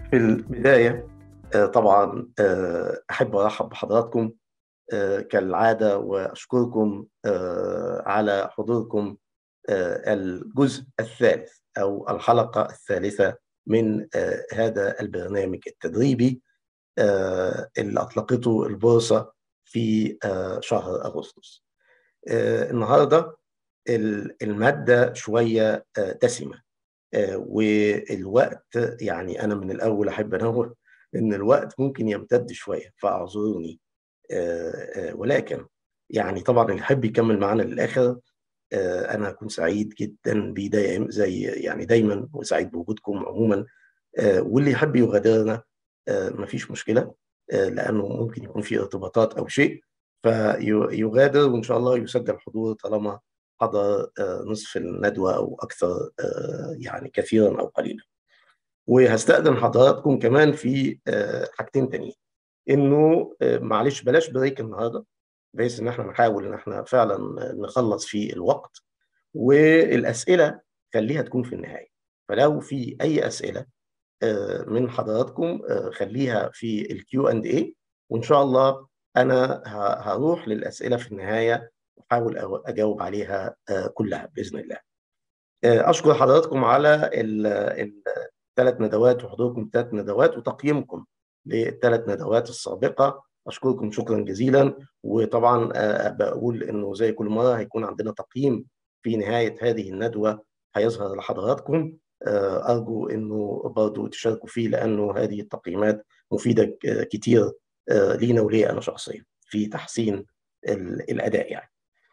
في البداية آه، طبعا آه، أحب أرحب بحضراتكم آه، كالعادة وأشكركم على حضوركم الجزء الثالث أو الحلقة الثالثة من هذا البرنامج التدريبي اللي أطلقته البورصة في شهر أغسطس النهاردة المادة شوية دسمة والوقت يعني أنا من الأول أحب أنوه إن الوقت ممكن يمتد شوية فاعذروني ولكن يعني طبعا اللي يحب يكمل معانا للآخر أنا هكون سعيد جدا بيه زي يعني دايما وسعيد بوجودكم عموما واللي يحب يغادرنا مفيش مشكلة لأنه ممكن يكون في ارتباطات أو شيء فيغادر وإن شاء الله يسجل حضور طالما حضر نصف الندوة أو أكثر يعني كثيرا أو قليلا وهستأذن حضراتكم كمان في حاجتين تانيين إنه معلش بلاش بريك النهاردة بحيث إن احنا نحاول إن احنا فعلا نخلص في الوقت والأسئلة خليها تكون في النهاية فلو في أي أسئلة من حضراتكم خليها في الكيو اند اي وإن شاء الله أنا هروح للأسئلة في النهاية احاول اجاوب عليها كلها باذن الله. اشكر حضراتكم على الثلاث ندوات وحضوركم ثلاث ندوات وتقييمكم للثلاث ندوات السابقه اشكركم شكرا جزيلا وطبعا بقول انه زي كل مره هيكون عندنا تقييم في نهايه هذه الندوه هيظهر لحضراتكم ارجو انه برضو تشاركوا فيه لانه هذه التقييمات مفيده كتير لينا ولي انا شخصيا في تحسين الاداء يعني.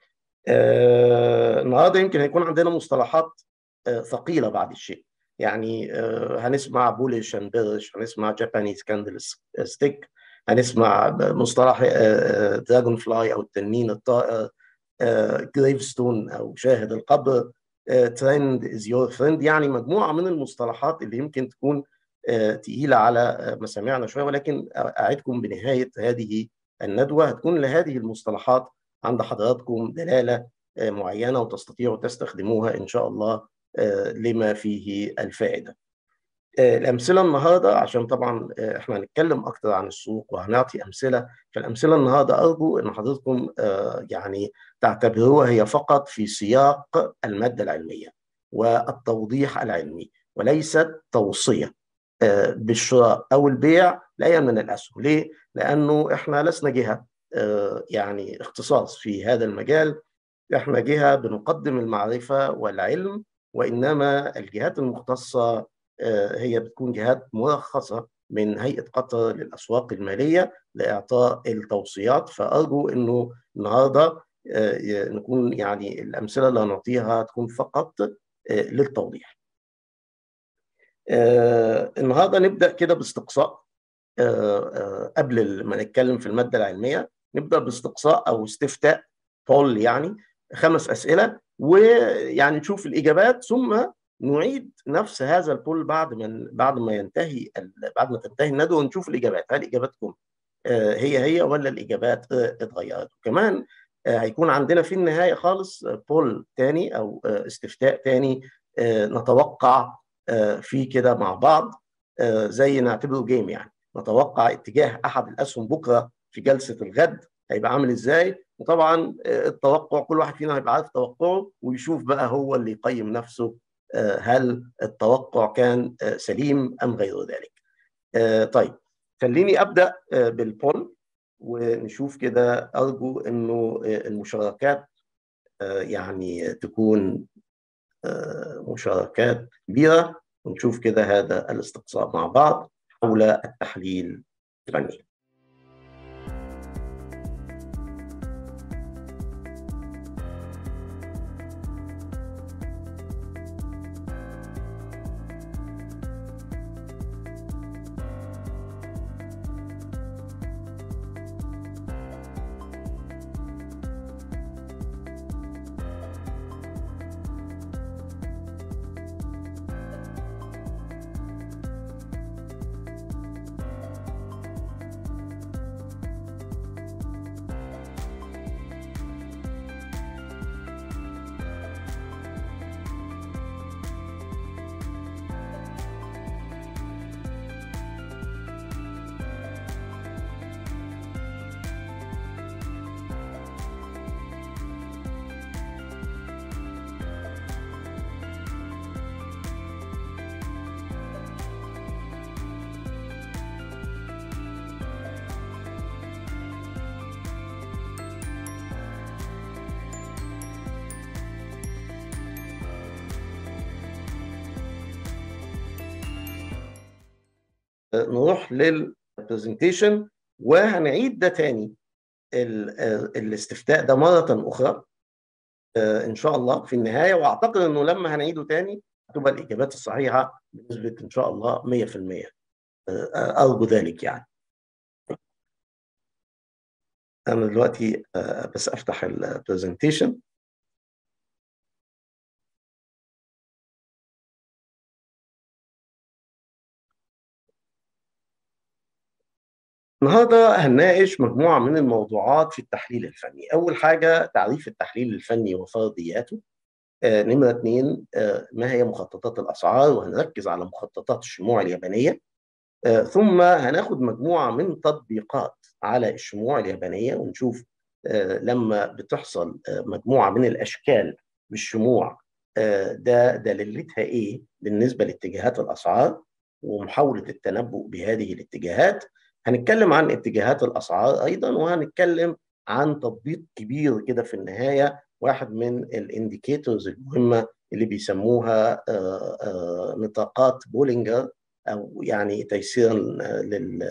آه النهارده يمكن هيكون عندنا مصطلحات آه ثقيله بعض الشيء يعني آه هنسمع بوليش اند بيرش هنسمع جابانيز كاندل ستيك هنسمع مصطلح دراجون فلاي او التنين الطائر جريف ستون او شاهد القبر ترند از يور فريند يعني مجموعه من المصطلحات اللي يمكن تكون تقيله على مسامعنا شويه ولكن اعدكم بنهايه هذه الندوه هتكون لهذه المصطلحات عند حضراتكم دلاله معينه وتستطيعوا تستخدموها ان شاء الله لما فيه الفائده. الامثله النهارده عشان طبعا احنا هنتكلم اكتر عن السوق وهنعطي امثله فالامثله النهارده ارجو ان حضراتكم يعني تعتبروها هي فقط في سياق الماده العلميه والتوضيح العلمي وليست توصيه بالشراء او البيع لاي من الاسهم، ليه؟ لانه احنا لسنا جهه يعني اختصاص في هذا المجال احنا جهه بنقدم المعرفه والعلم وانما الجهات المختصه هي بتكون جهات مرخصه من هيئه قطر للاسواق الماليه لاعطاء التوصيات فارجو انه النهارده نكون يعني الامثله اللي هنعطيها تكون فقط للتوضيح. النهارده نبدا كده باستقصاء قبل ما نتكلم في الماده العلميه نبدا باستقصاء او استفتاء بول يعني خمس اسئله ويعني نشوف الاجابات ثم نعيد نفس هذا البول بعد ما بعد ما ينتهي بعد ما تنتهي الندوه ونشوف الاجابات هل اجاباتكم هي هي ولا الاجابات اتغيرت وكمان هيكون عندنا في النهايه خالص بول تاني او استفتاء تاني نتوقع فيه كده مع بعض زي نعتبره جيم يعني نتوقع اتجاه احد الاسهم بكره في جلسه الغد هيبقى عامل ازاي وطبعا التوقع كل واحد فينا هيبقى عارف توقعه ويشوف بقى هو اللي يقيم نفسه هل التوقع كان سليم ام غير ذلك طيب خليني ابدا بالبول ونشوف كده ارجو انه المشاركات يعني تكون مشاركات كبيره ونشوف كده هذا الاستقصاء مع بعض حول التحليل الفني نروح للبرزنتيشن وهنعيد ده تاني الاستفتاء ده مرة أخرى إن شاء الله في النهاية وأعتقد إنه لما هنعيده تاني هتبقى الإجابات الصحيحة بنسبة إن شاء الله 100% أرجو ذلك يعني أنا دلوقتي بس أفتح البرزنتيشن النهارده هنناقش مجموعه من الموضوعات في التحليل الفني، أول حاجه تعريف التحليل الفني وفرضياته. آه، نمره اثنين آه، ما هي مخططات الاسعار وهنركز على مخططات الشموع اليابانيه. آه، ثم هناخد مجموعه من تطبيقات على الشموع اليابانيه ونشوف لما بتحصل مجموعه من الاشكال بالشموع ده دلالتها ايه بالنسبه لاتجاهات الاسعار ومحاوله التنبؤ بهذه الاتجاهات هنتكلم عن اتجاهات الاسعار ايضا وهنتكلم عن تطبيق كبير كده في النهايه واحد من الانديكيتورز المهمه اللي بيسموها نطاقات بولينجر او يعني تيسيرا لل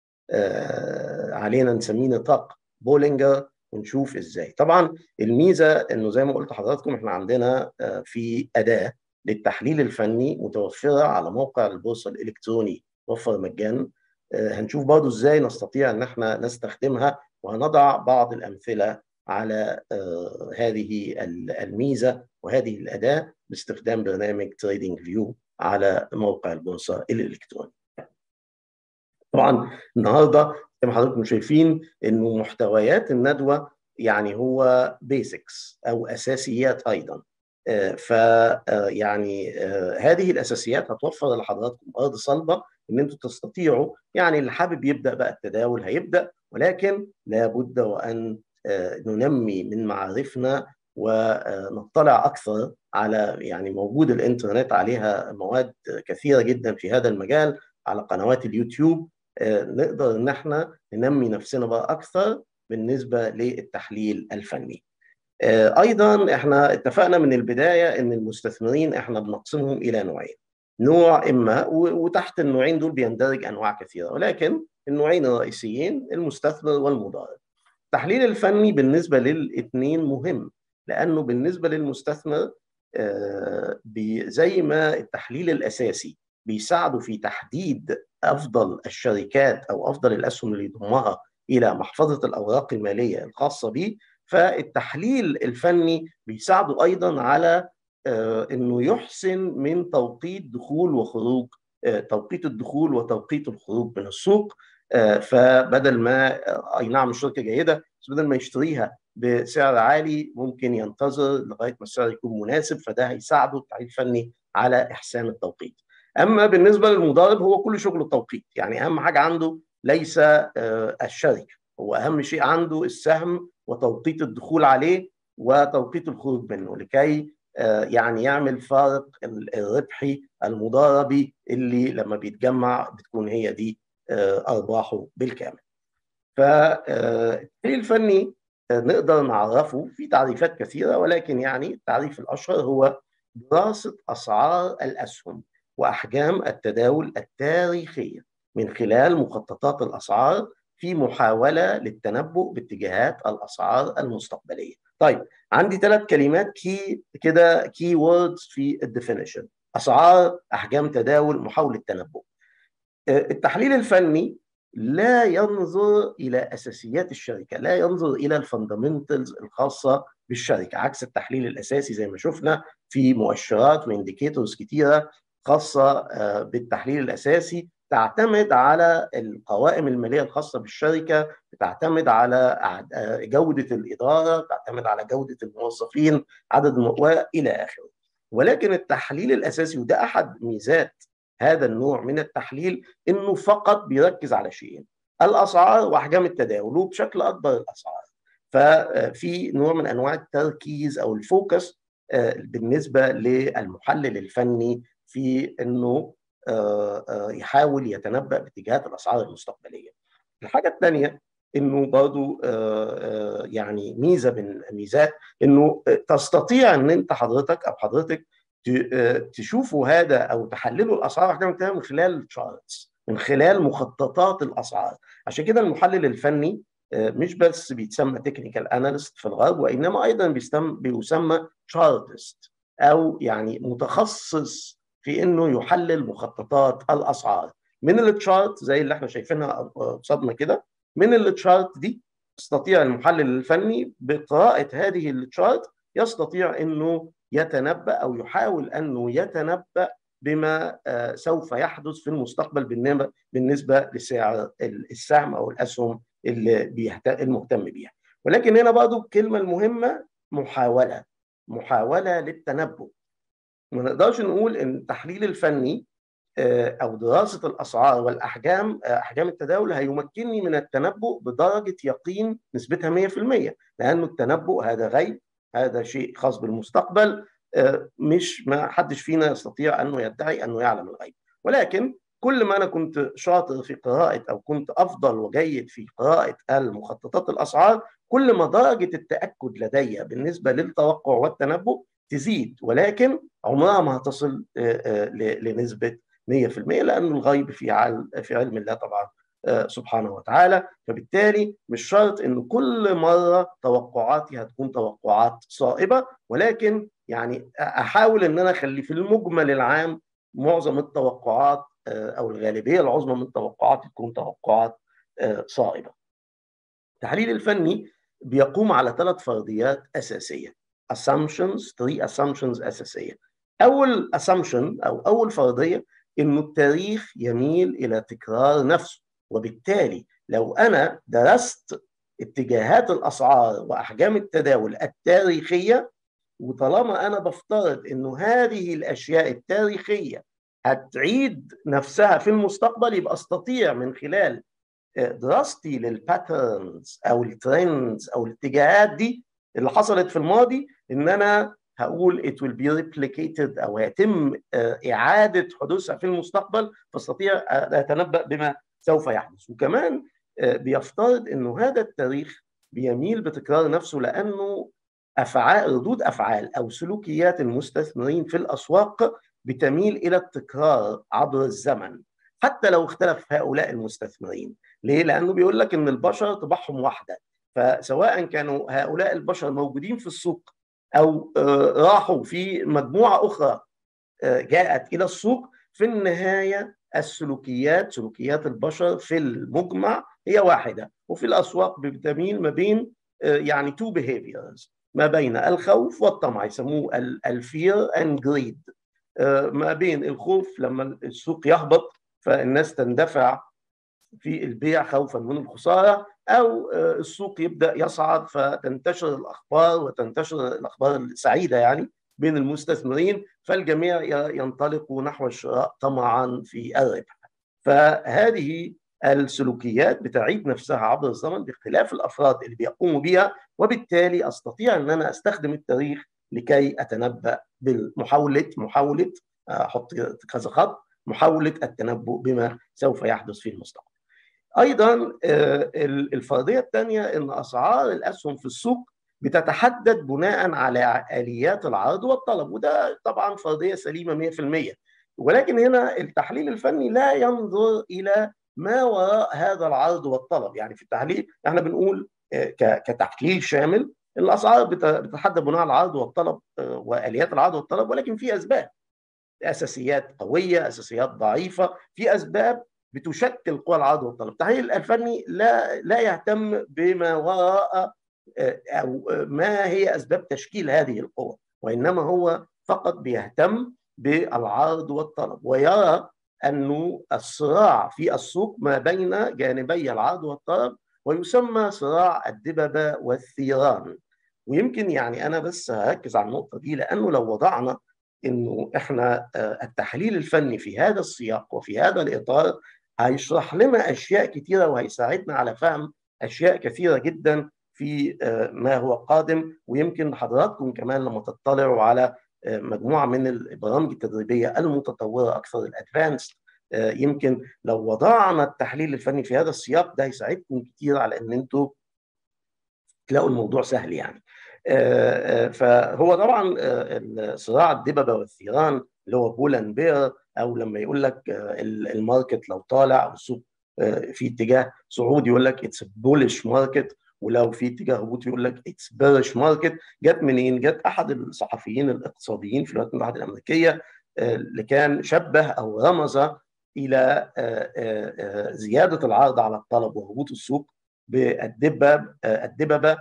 علينا نسميه نطاق بولينجر ونشوف ازاي طبعا الميزه انه زي ما قلت لحضراتكم احنا عندنا في اداه للتحليل الفني متوفره على موقع البورصه الالكتروني وفر مجانا هنشوف برضه ازاي نستطيع ان احنا نستخدمها وهنضع بعض الامثله على هذه الميزه وهذه الاداه باستخدام برنامج تريدنج فيو على موقع البورصه الالكتروني. طبعا النهارده زي ما حضراتكم شايفين انه محتويات الندوه يعني هو بيسكس او اساسيات ايضا ف يعني هذه الاساسيات هتوفر لحضراتكم ارض صلبه ان انتم تستطيعوا يعني اللي حابب يبدا بقى التداول هيبدا ولكن لابد وان ننمي من معارفنا ونطلع اكثر على يعني موجود الانترنت عليها مواد كثيره جدا في هذا المجال على قنوات اليوتيوب نقدر ان احنا ننمي نفسنا بقى اكثر بالنسبه للتحليل الفني. ايضا احنا اتفقنا من البدايه ان المستثمرين احنا بنقسمهم الى نوعين. نوع اما وتحت النوعين دول بيندرج انواع كثيره ولكن النوعين الرئيسيين المستثمر والمضارب. التحليل الفني بالنسبه للاثنين مهم لانه بالنسبه للمستثمر زي ما التحليل الاساسي بيساعده في تحديد افضل الشركات او افضل الاسهم اللي يضمها الى محفظه الاوراق الماليه الخاصه به فالتحليل الفني بيساعده ايضا على انه يحسن من توقيت دخول وخروج توقيت الدخول وتوقيت الخروج من السوق فبدل ما اي نعم الشركه جيده بس بدل ما يشتريها بسعر عالي ممكن ينتظر لغايه ما السعر يكون مناسب فده هيساعده التحليل الفني على احسان التوقيت. اما بالنسبه للمضارب هو كل شغله التوقيت يعني اهم حاجه عنده ليس الشركه هو اهم شيء عنده السهم وتوقيت الدخول عليه وتوقيت الخروج منه لكي يعني يعمل فارق الربحي المضاربي اللي لما بيتجمع بتكون هي دي ارباحه بالكامل. فالتحليل الفني نقدر نعرفه في تعريفات كثيره ولكن يعني التعريف الاشهر هو دراسه اسعار الاسهم واحجام التداول التاريخيه من خلال مخططات الاسعار في محاوله للتنبؤ باتجاهات الاسعار المستقبليه. طيب عندي ثلاث كلمات كي كده كي ووردز في الديفينيشن اسعار احجام تداول محاوله تنبؤ. التحليل الفني لا ينظر الى اساسيات الشركه، لا ينظر الى الفاندامنتالز الخاصه بالشركه، عكس التحليل الاساسي زي ما شفنا في مؤشرات وانديكيتورز كتيره خاصه بالتحليل الاساسي تعتمد على القوائم الماليه الخاصه بالشركه، بتعتمد على جوده الاداره، بتعتمد على جوده الموظفين، عدد والى اخره. ولكن التحليل الاساسي وده احد ميزات هذا النوع من التحليل انه فقط بيركز على شيئين الاسعار واحجام التداول وبشكل اكبر الاسعار ففي نوع من انواع التركيز او الفوكس بالنسبه للمحلل الفني في انه يحاول يتنبا باتجاهات الاسعار المستقبليه. الحاجه الثانيه انه برضو يعني ميزه من الميزات انه تستطيع ان انت حضرتك او حضرتك تشوفوا هذا او تحللوا الاسعار احجام التداول من خلال الشارتس من خلال مخططات الاسعار عشان كده المحلل الفني مش بس بيتسمى تكنيكال اناليست في الغرب وانما ايضا بيسمى تشارتست او يعني متخصص في انه يحلل مخططات الاسعار من التشارت زي اللي احنا شايفينها قصادنا كده من التشارت دي يستطيع المحلل الفني بقراءة هذه التشارت يستطيع انه يتنبأ او يحاول انه يتنبأ بما سوف يحدث في المستقبل بالنسبة لسعر السهم او الاسهم اللي المهتم بيها ولكن هنا برضو الكلمة المهمة محاولة محاولة للتنبؤ ما نقدرش نقول ان التحليل الفني او دراسه الاسعار والاحجام احجام التداول هيمكنني من التنبؤ بدرجه يقين نسبتها 100% لانه التنبؤ هذا غيب هذا شيء خاص بالمستقبل مش ما حدش فينا يستطيع انه يدعي انه يعلم الغيب ولكن كل ما انا كنت شاطر في قراءه او كنت افضل وجيد في قراءه المخططات الاسعار كل ما درجه التاكد لدي بالنسبه للتوقع والتنبؤ تزيد ولكن عمرها ما هتصل لنسبه 100% لأن الغيب في علم في علم الله طبعا سبحانه وتعالى فبالتالي مش شرط ان كل مره توقعاتي هتكون توقعات صائبه ولكن يعني احاول ان انا اخلي في المجمل العام معظم التوقعات او الغالبيه العظمى من التوقعات تكون توقعات صائبه. التحليل الفني بيقوم على ثلاث فرضيات اساسيه assumptions three assumptions اساسيه. اول assumption او اول فرضيه انه التاريخ يميل الى تكرار نفسه وبالتالي لو انا درست اتجاهات الاسعار واحجام التداول التاريخيه وطالما انا بفترض انه هذه الاشياء التاريخيه هتعيد نفسها في المستقبل يبقى استطيع من خلال دراستي للباترنز او الترندز او الاتجاهات دي اللي حصلت في الماضي ان انا هقول it will be replicated او هيتم اعاده حدوثها في المستقبل فاستطيع اتنبا بما سوف يحدث وكمان بيفترض انه هذا التاريخ بيميل بتكرار نفسه لانه افعال ردود افعال او سلوكيات المستثمرين في الاسواق بتميل الى التكرار عبر الزمن حتى لو اختلف هؤلاء المستثمرين ليه لانه بيقول لك ان البشر طباعهم واحده فسواء كانوا هؤلاء البشر موجودين في السوق او راحوا في مجموعه اخرى جاءت الى السوق في النهايه السلوكيات سلوكيات البشر في المجمع هي واحده وفي الاسواق بتميل ما بين يعني تو behaviors ما بين الخوف والطمع يسموه الفير اند جريد ما بين الخوف لما السوق يهبط فالناس تندفع في البيع خوفا من الخساره او السوق يبدا يصعد فتنتشر الاخبار وتنتشر الاخبار السعيده يعني بين المستثمرين فالجميع ينطلقوا نحو الشراء طمعا في الربح فهذه السلوكيات بتعيد نفسها عبر الزمن باختلاف الافراد اللي بيقوموا بها وبالتالي استطيع ان انا استخدم التاريخ لكي اتنبا بمحاوله محاوله احط كذا خط محاوله التنبؤ بما سوف يحدث في المستقبل. ايضا الفرضيه الثانيه ان اسعار الاسهم في السوق بتتحدد بناء على اليات العرض والطلب وده طبعا فرضيه سليمه 100% ولكن هنا التحليل الفني لا ينظر الى ما وراء هذا العرض والطلب يعني في التحليل احنا بنقول كتحليل شامل الاسعار بتتحدد بناء على العرض والطلب واليات العرض والطلب ولكن في اسباب اساسيات قويه اساسيات ضعيفه في اسباب بتشكل قوى العرض والطلب التحليل الفني لا لا يهتم بما وراء او ما هي اسباب تشكيل هذه القوى وانما هو فقط بيهتم بالعرض والطلب ويرى انه الصراع في السوق ما بين جانبي العرض والطلب ويسمى صراع الدببه والثيران ويمكن يعني انا بس هركز على النقطه دي لانه لو وضعنا انه احنا التحليل الفني في هذا السياق وفي هذا الاطار هيشرح لنا اشياء كثيره وهيساعدنا على فهم اشياء كثيره جدا في ما هو قادم ويمكن حضراتكم كمان لما تطلعوا على مجموعه من البرامج التدريبيه المتطوره اكثر الادفانس يمكن لو وضعنا التحليل الفني في هذا السياق ده هيساعدكم كتير على ان انتوا تلاقوا الموضوع سهل يعني فهو طبعا صراع الدببه والثيران اللي هو بولان بير او لما يقول لك الماركت لو طالع او السوق في اتجاه صعودي يقول لك اتس بولش ماركت ولو في اتجاه هبوط يقول لك اتس بيرش ماركت جت منين؟ جت احد الصحفيين الاقتصاديين في الولايات المتحده الامريكيه اللي كان شبه او رمز الى زياده العرض على الطلب وهبوط السوق بالدببه الدببه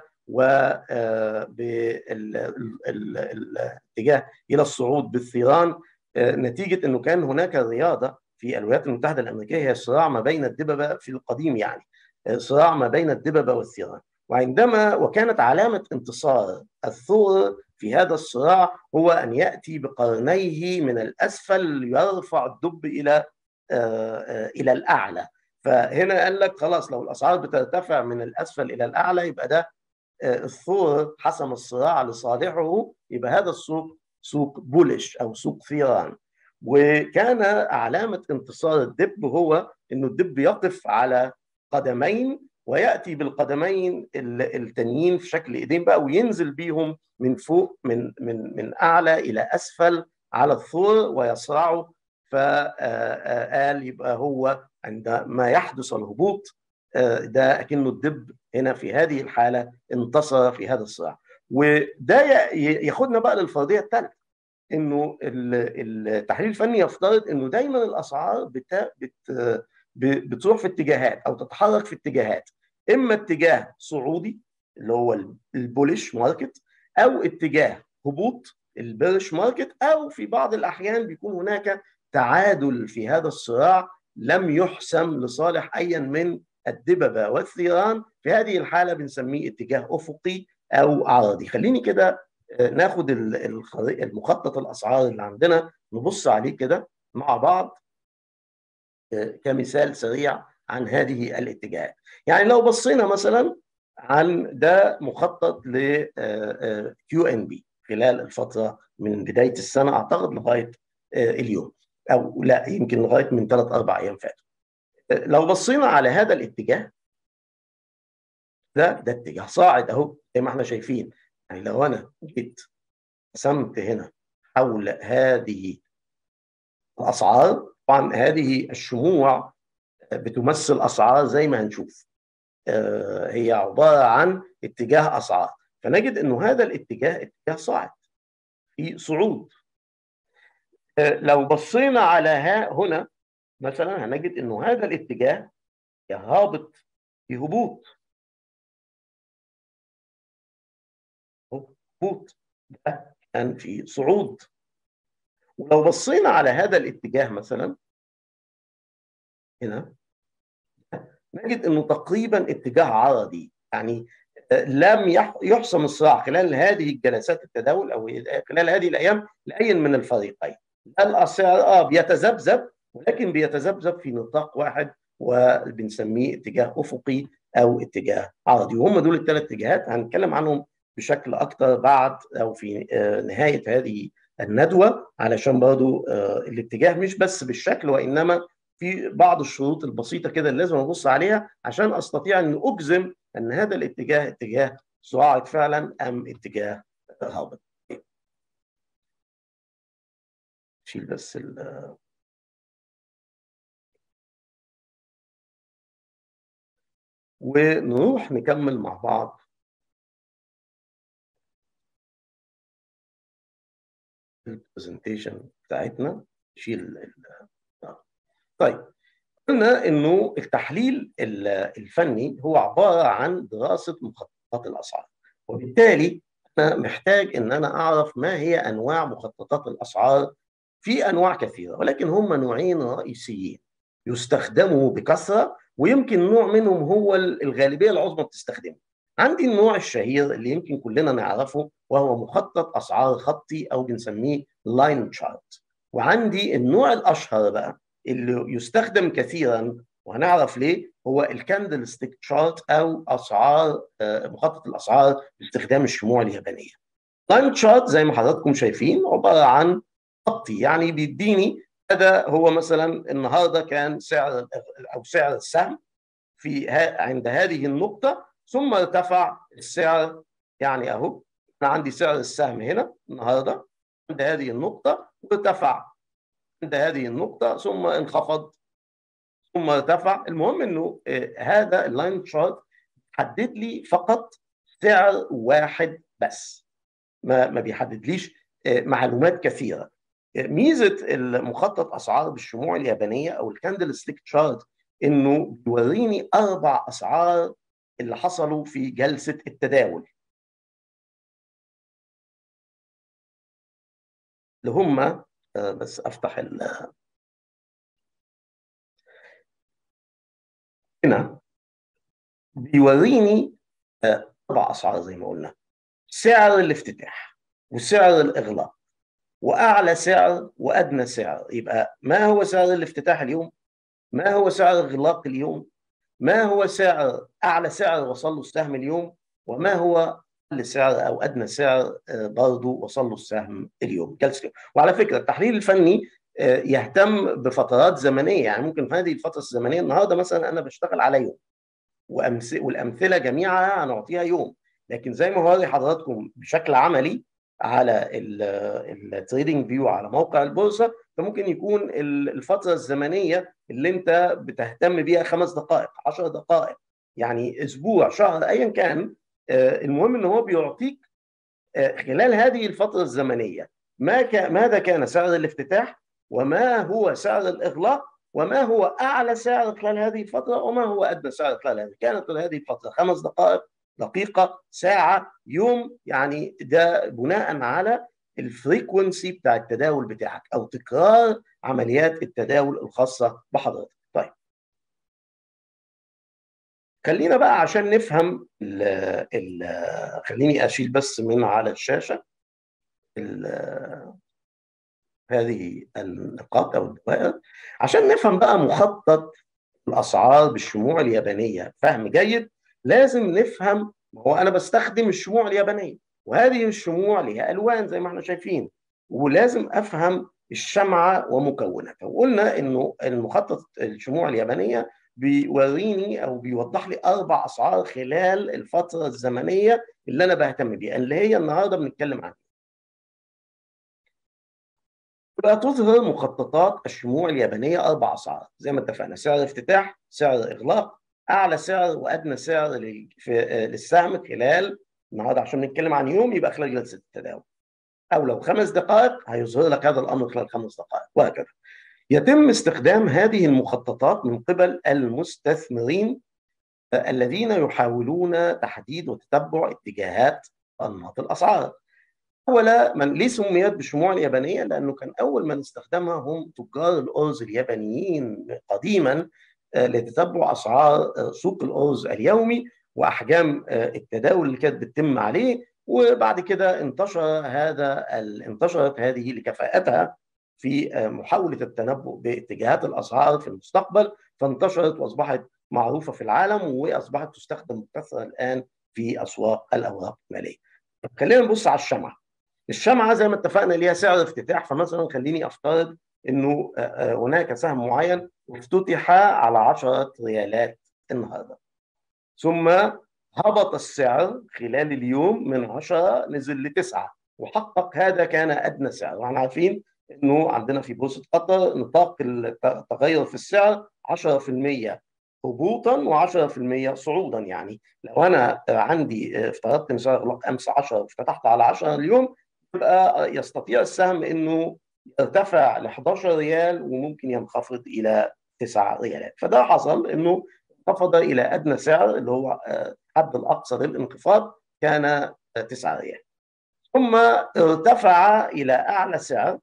وبالاتجاه الى الصعود بالثيران نتيجه انه كان هناك رياضه في الولايات المتحده الامريكيه هي صراع ما بين الدببه في القديم يعني صراع ما بين الدببه والثيران وعندما وكانت علامه انتصار الثور في هذا الصراع هو ان ياتي بقرنيه من الاسفل يرفع الدب الى الى الاعلى فهنا قال لك خلاص لو الاسعار بترتفع من الاسفل الى الاعلى يبقى ده الثور حسم الصراع لصالحه يبقى هذا السوق سوق بولش او سوق ثيران وكان علامه انتصار الدب هو انه الدب يقف على قدمين وياتي بالقدمين التانيين في شكل ايدين بقى وينزل بيهم من فوق من من من اعلى الى اسفل على الثور ويصرعه فقال يبقى هو عندما يحدث الهبوط ده اكنه الدب هنا في هذه الحاله انتصر في هذا الصراع وده ياخدنا بقى للفرضيه الثالثه انه التحليل الفني يفترض انه دايما الاسعار بت... بت... بتروح في اتجاهات او تتحرك في اتجاهات اما اتجاه صعودي اللي هو البوليش ماركت او اتجاه هبوط البيرش ماركت او في بعض الاحيان بيكون هناك تعادل في هذا الصراع لم يحسم لصالح ايا من الدببه والثيران في هذه الحاله بنسميه اتجاه افقي او عرضي خليني كده ناخد المخطط الاسعار اللي عندنا نبص عليه كده مع بعض كمثال سريع عن هذه الاتجاهات يعني لو بصينا مثلا عن ده مخطط ل كيو ان بي خلال الفتره من بدايه السنه اعتقد لغايه اليوم او لا يمكن لغايه من ثلاث اربع ايام فاتوا لو بصينا على هذا الاتجاه ده ده اتجاه صاعد اهو زي ما احنا شايفين يعني لو انا جيت قسمت هنا حول هذه الاسعار طبعا هذه الشموع بتمثل اسعار زي ما هنشوف هي عباره عن اتجاه اسعار فنجد انه هذا الاتجاه اتجاه صاعد في صعود لو بصينا على ها هنا مثلا هنجد انه هذا الاتجاه هابط في هبوط هبوط ده كان في صعود ولو بصينا على هذا الاتجاه مثلا هنا نجد انه تقريبا اتجاه عرضي يعني لم يحسم الصراع خلال هذه الجلسات التداول او خلال هذه الايام لاي من الفريقين الاسعار اه بيتذبذب ولكن بيتذبذب في نطاق واحد وبنسميه اتجاه افقي او اتجاه عرضي وهم دول الثلاث اتجاهات هنتكلم عنهم بشكل اكثر بعد او في نهايه هذه الندوه علشان برضو الاتجاه مش بس بالشكل وانما في بعض الشروط البسيطه كده اللي لازم ابص عليها عشان استطيع ان اجزم ان هذا الاتجاه اتجاه صاعد فعلا ام اتجاه هابط. شيل بس ال ونروح نكمل مع بعض البرزنتيشن بتاعتنا شيل طيب قلنا انه التحليل الفني هو عباره عن دراسه مخططات الاسعار وبالتالي انا محتاج ان انا اعرف ما هي انواع مخططات الاسعار في انواع كثيره ولكن هم نوعين رئيسيين يستخدموا بكثره ويمكن نوع منهم هو الغالبيه العظمى بتستخدمه عندي النوع الشهير اللي يمكن كلنا نعرفه وهو مخطط اسعار خطي او بنسميه لاين شارت وعندي النوع الاشهر بقى اللي يستخدم كثيرا وهنعرف ليه هو الكاندل ستيك شارت او اسعار مخطط الاسعار باستخدام الشموع اليابانيه. لاين شارت زي ما حضراتكم شايفين عباره عن خطي يعني بيديني هذا هو مثلا النهارده كان سعر او سعر السهم في عند هذه النقطه ثم ارتفع السعر يعني اهو انا عندي سعر السهم هنا النهارده عند هذه النقطه وارتفع عند هذه النقطة ثم انخفض ثم ارتفع المهم انه هذا اللاين شارت حدد لي فقط سعر واحد بس ما ما بيحددليش معلومات كثيره ميزه المخطط اسعار بالشموع اليابانيه او الكاندل ستيك تشارت انه بيوريني اربع اسعار اللي حصلوا في جلسه التداول اللي هم بس افتح ال هنا بيوريني اربع اسعار زي ما قلنا سعر الافتتاح وسعر الاغلاق واعلى سعر وادنى سعر يبقى ما هو سعر الافتتاح اليوم ما هو سعر اغلاق اليوم ما هو سعر اعلى سعر وصل له السهم اليوم وما هو اقل سعر او ادنى سعر برضه وصل له السهم اليوم جلسه وعلى فكره التحليل الفني يهتم بفترات زمنيه يعني ممكن في هذه الفتره الزمنيه النهارده مثلا انا بشتغل على يوم والامثله جميعها هنعطيها يوم لكن زي ما هوري حضراتكم بشكل عملي على التريدنج فيو على موقع البورصه فممكن يكون الفتره الزمنيه اللي انت بتهتم بيها خمس دقائق 10 دقائق يعني اسبوع شهر ايا كان المهم ان هو بيعطيك خلال هذه الفتره الزمنيه ما كان ماذا كان سعر الافتتاح وما هو سعر الاغلاق وما هو اعلى سعر خلال هذه الفتره وما هو ادنى سعر خلال هذه كانت هذه الفتره خمس دقائق دقيقه ساعه يوم يعني ده بناء على الفريكونسي بتاع التداول بتاعك او تكرار عمليات التداول الخاصه بحضرتك طيب خلينا بقى عشان نفهم ال ال خليني اشيل بس من على الشاشه هذه النقاط او الدوائر عشان نفهم بقى مخطط الاسعار بالشموع اليابانيه فهم جيد لازم نفهم هو انا بستخدم الشموع اليابانيه وهذه الشموع لها الوان زي ما احنا شايفين ولازم افهم الشمعه ومكوناتها وقلنا انه المخطط الشموع اليابانيه بيوريني او بيوضح لي اربع اسعار خلال الفتره الزمنيه اللي انا بهتم بيها اللي هي النهارده بنتكلم عنها تبقى تظهر مخططات الشموع اليابانيه اربع اسعار زي ما اتفقنا سعر افتتاح سعر اغلاق اعلى سعر وادنى سعر للسهم خلال النهارده عشان نتكلم عن يوم يبقى خلال جلسه التداول او لو خمس دقائق هيظهر لك هذا الامر خلال خمس دقائق وهكذا يتم استخدام هذه المخططات من قبل المستثمرين الذين يحاولون تحديد وتتبع اتجاهات انماط الاسعار أول من ليه سميت بالشموع اليابانية؟ لأنه كان أول من استخدمها هم تجار الأرز اليابانيين قديما لتتبع أسعار سوق الأرز اليومي وأحجام التداول اللي كانت بتتم عليه وبعد كده انتشر هذا انتشرت هذه لكفاءتها في محاولة التنبؤ باتجاهات الأسعار في المستقبل فانتشرت وأصبحت معروفة في العالم وأصبحت تستخدم بكثرة الآن في أسواق الأوراق المالية. خلينا نبص على الشمعة. الشمعة زي ما اتفقنا ليها سعر افتتاح فمثلا خليني أفترض أنه هناك سهم معين افتتح على 10 ريالات النهارده. ثم هبط السعر خلال اليوم من 10 نزل لتسعة وحقق هذا كان أدنى سعر واحنا عارفين انه عندنا في بورصه قطر نطاق التغير في السعر 10% هبوطا و10% صعودا يعني لو انا عندي افترضت ان سعر اغلاق امس 10 وافتتحت على 10 اليوم يبقى يستطيع السهم انه يرتفع ل 11 ريال وممكن ينخفض الى 9 ريالات فده حصل انه انخفض الى ادنى سعر اللي هو الحد الاقصى للانخفاض كان 9 ريال ثم ارتفع الى اعلى سعر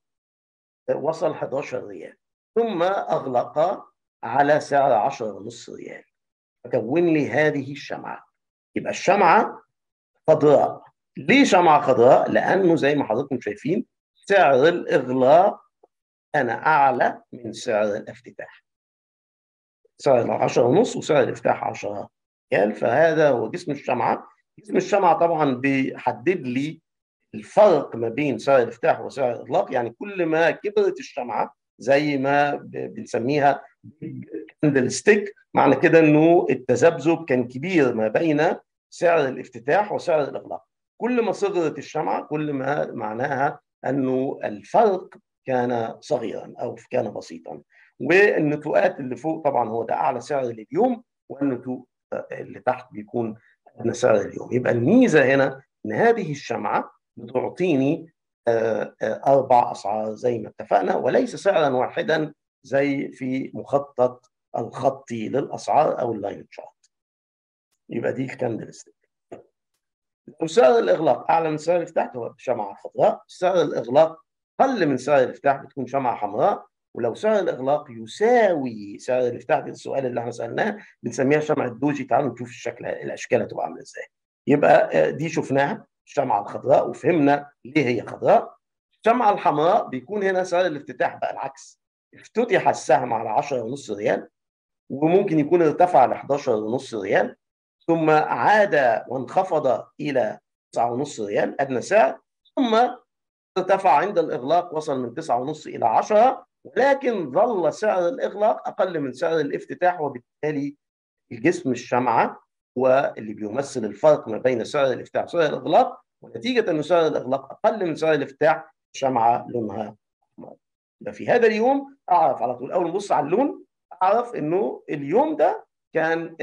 وصل 11 ريال ثم اغلق على سعر 10 ونص ريال فكون لي هذه الشمعه يبقى الشمعه خضراء ليه شمعه خضراء؟ لانه زي ما حضراتكم شايفين سعر الاغلاق كان اعلى من سعر الافتتاح سعر 10 ونص وسعر الافتتاح 10 ريال فهذا هو جسم الشمعه جسم الشمعه طبعا بيحدد لي الفرق ما بين سعر الافتتاح وسعر الاغلاق يعني كل ما كبرت الشمعه زي ما بنسميها كاندل ستيك معنى كده انه التذبذب كان كبير ما بين سعر الافتتاح وسعر الاغلاق كل ما صغرت الشمعه كل ما معناها انه الفرق كان صغيرا او كان بسيطا والنتوءات اللي فوق طبعا هو ده اعلى سعر لليوم والنتوء اللي تحت بيكون ادنى سعر اليوم يبقى الميزه هنا ان هذه الشمعه بتعطيني اربع اسعار زي ما اتفقنا وليس سعرا واحدا زي في مخطط الخطي للاسعار او اللاين تشارت يبقى دي كاندل ستيك لو سعر الاغلاق اعلى من سعر الافتتاح هو شمعه خضراء سعر الاغلاق اقل من سعر الافتتاح بتكون شمعه حمراء ولو سعر الاغلاق يساوي سعر الافتتاح ده السؤال اللي احنا سالناه بنسميها شمعه دوجي تعالوا نشوف الشكل الاشكال هتبقى عامله ازاي يبقى دي شفناها الشمعه الخضراء وفهمنا ليه هي خضراء الشمعه الحمراء بيكون هنا سعر الافتتاح بقى العكس افتتح السهم على 10 ونص ريال وممكن يكون ارتفع ل 11 ونص ريال ثم عاد وانخفض الى 9 ونص ريال ادنى سعر ثم ارتفع عند الاغلاق وصل من 9 ونص الى 10 ولكن ظل سعر الاغلاق اقل من سعر الافتتاح وبالتالي الجسم الشمعه هو اللي بيمثل الفرق ما بين سعر الافتتاح وسعر الاغلاق ونتيجه ان سعر الاغلاق اقل من سعر الافتتاح الشمعه لونها احمر في هذا اليوم اعرف على طول اول ما ابص على اللون اعرف انه اليوم ده كان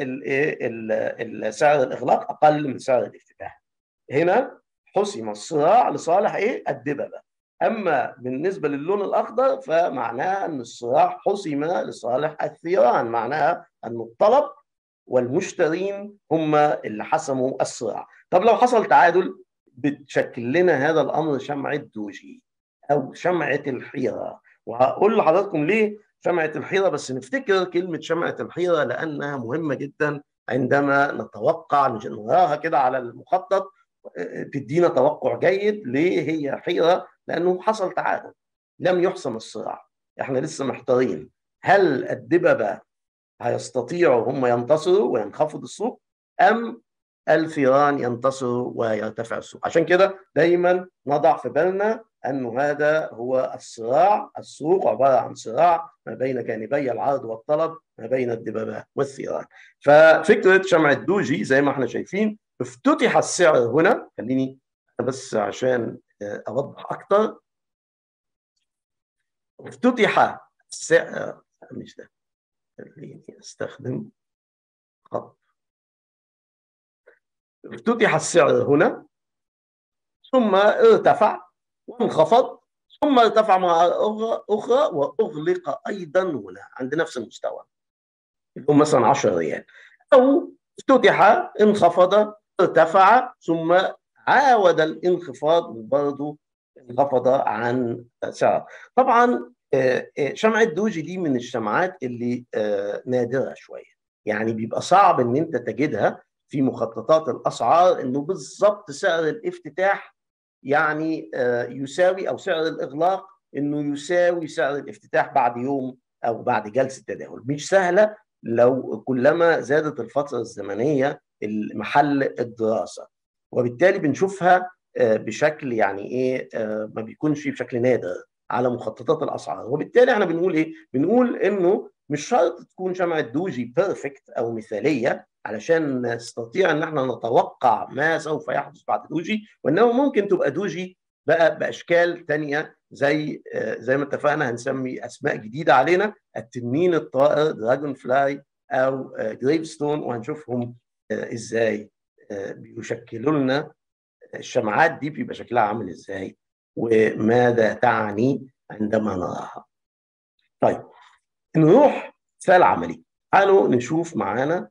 سعر الاغلاق اقل من سعر الافتتاح هنا حسم الصراع لصالح ايه الدببه اما بالنسبه للون الاخضر فمعناها ان الصراع حسم لصالح الثيران معناها ان الطلب والمشترين هم اللي حسموا الصراع طب لو حصل تعادل بتشكل لنا هذا الامر شمعه دوجي او شمعه الحيره وهقول لحضراتكم ليه شمعه الحيره بس نفتكر كلمه شمعه الحيره لانها مهمه جدا عندما نتوقع نراها كده على المخطط تدينا توقع جيد ليه هي حيره لانه حصل تعادل لم يحسم الصراع احنا لسه محتارين هل الدببه هيستطيعوا هم ينتصروا وينخفض السوق ام الفيران ينتصروا ويرتفع السوق عشان كده دايما نضع في بالنا أن هذا هو الصراع السوق عبارة عن صراع ما بين جانبي العرض والطلب ما بين الدببة والثيران ففكرة شمع الدوجي زي ما احنا شايفين افتتح السعر هنا خليني بس عشان أوضح أكتر افتتح السعر مش ده خليني أستخدم خط افتتح السعر هنا ثم ارتفع وانخفض ثم ارتفع مرة أخرى وأغلق أيضا هنا عند نفس المستوى اللي هو مثلا 10 ريال أو افتتح انخفض ارتفع ثم عاود الانخفاض وبرضه انخفض عن سعر طبعا شمعة دوجي دي من الشمعات اللي نادرة شوية يعني بيبقى صعب ان انت تجدها في مخططات الاسعار انه بالظبط سعر الافتتاح يعني يساوي او سعر الاغلاق انه يساوي سعر الافتتاح بعد يوم او بعد جلسه تداول مش سهله لو كلما زادت الفتره الزمنيه محل الدراسه وبالتالي بنشوفها بشكل يعني ايه ما بيكونش بشكل نادر على مخططات الاسعار وبالتالي احنا بنقول ايه بنقول انه مش شرط تكون شمعة دوجي بيرفكت او مثاليه علشان نستطيع ان احنا نتوقع ما سوف يحدث بعد دوجي وانه ممكن تبقى دوجي بقى باشكال تانية زي زي ما اتفقنا هنسمي اسماء جديده علينا التنين الطائر دراجون فلاي او جريف ستون وهنشوفهم ازاي بيشكلوا لنا الشمعات دي بيبقى شكلها عامل ازاي وماذا تعني عندما نراها طيب نروح مثال عملي تعالوا نشوف معانا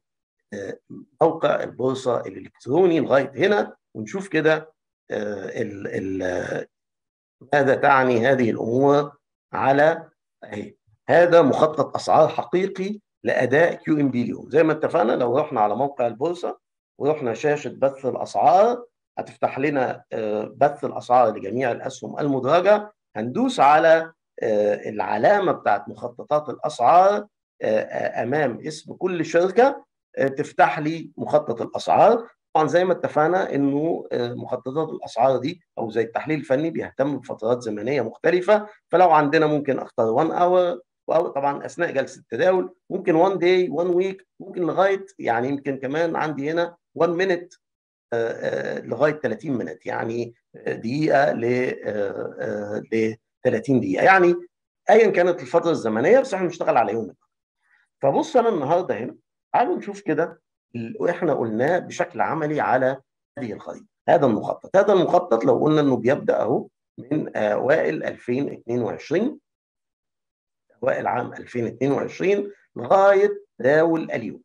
موقع البورصه الالكتروني لغايه هنا ونشوف كده ال ال ماذا تعني هذه الامور على اهي هذا مخطط اسعار حقيقي لاداء كيو ام بي اليوم زي ما اتفقنا لو رحنا على موقع البورصه ورحنا شاشه بث الاسعار هتفتح لنا بث الاسعار لجميع الاسهم المدرجه هندوس على العلامه بتاعت مخططات الاسعار امام اسم كل شركه تفتح لي مخطط الاسعار طبعا زي ما اتفقنا انه مخططات الاسعار دي او زي التحليل الفني بيهتم بفترات زمنيه مختلفه فلو عندنا ممكن اختار 1 اور او طبعا اثناء جلسه التداول ممكن 1 داي 1 ويك ممكن لغايه يعني يمكن كمان عندي هنا 1 مينت لغايه 30 مينت يعني دقيقه ل 30 دقيقه يعني ايا كانت الفتره الزمنيه بس احنا بنشتغل على يوم فبص انا النهارده هنا تعالوا نشوف كده واحنا قلناه بشكل عملي على هذه الخريطه هذا المخطط هذا المخطط لو قلنا انه بيبدا اهو من اوائل 2022 اوائل عام 2022 لغايه تداول اليوم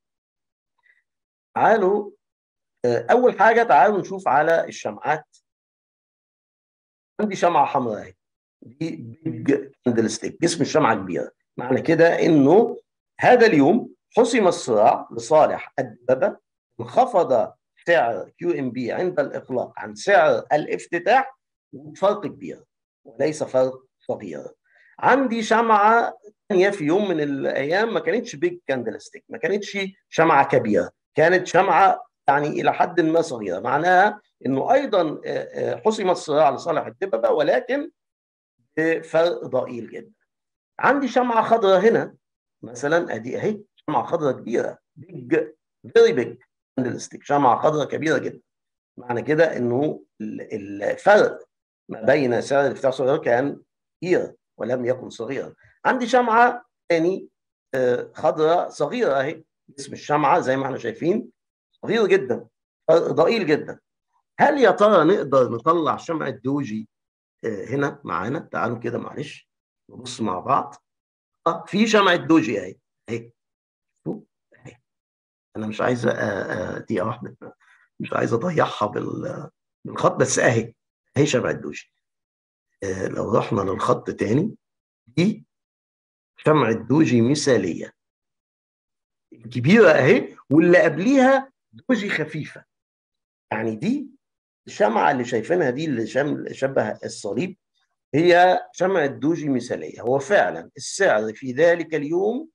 تعالوا اول حاجه تعالوا نشوف على الشمعات عندي شمعه حمراء اهي دي بيج كاندل ستيك جسم الشمعه كبيره معنى كده انه هذا اليوم حسم الصراع لصالح الدببه انخفض سعر كيو ام بي عند الاغلاق عن سعر الافتتاح فرق كبير وليس فرق صغير عندي شمعه ثانيه في يوم من الايام ما كانتش بيج كاندل ستيك ما كانتش شمعه كبيره كانت شمعه يعني الى حد ما صغيره معناها انه ايضا حسم الصراع لصالح الدببه ولكن بفرق ضئيل جدا عندي شمعه خضراء هنا مثلا ادي اهي شمعه خضراء كبيره بيج فيري بيج كاندل ستيك شمعه خضراء كبيره جدا معنى كده انه الفرق ما بين سعر الافتتاح والصغير كان كبير ولم يكن صغيرا عندي شمعه ثاني خضراء صغيره اهي اسم الشمعه زي ما احنا شايفين صغير جدا ضئيل جدا هل يا ترى نقدر نطلع شمعه دوجي هنا معانا تعالوا كده معلش نبص مع بعض اه في شمعه دوجي اهي اهي اهي انا مش عايز دقيقه واحده مش عايز اضيعها بالخط بس اهي اهي شمعه دوجي آه لو رحنا للخط تاني دي شمعه دوجي مثاليه كبيره اهي واللي قبليها دوجي خفيفه يعني دي الشمعه اللي شايفينها دي اللي شبه الصليب هي شمعه دوجي مثاليه هو فعلا السعر في ذلك اليوم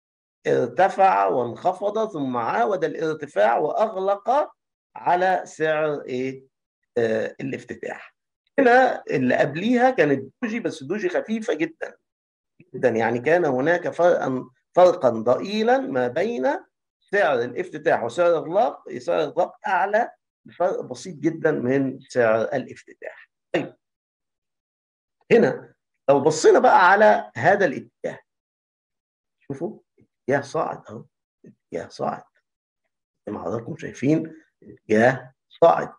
ارتفع وانخفض ثم عاود الارتفاع واغلق على سعر ايه آه الافتتاح هنا اللي قبليها كانت دوجي بس دوجي خفيفه جدا جدا يعني كان هناك فرقا فرقا ضئيلا ما بين سعر الافتتاح وسعر الاغلاق سعر الاغلاق اعلى بفرق بسيط جدا من سعر الافتتاح طيب هنا لو بصينا بقى على هذا الاتجاه شوفوا اتجاه صاعد اهو اتجاه صاعد زي ما حضراتكم شايفين اتجاه صاعد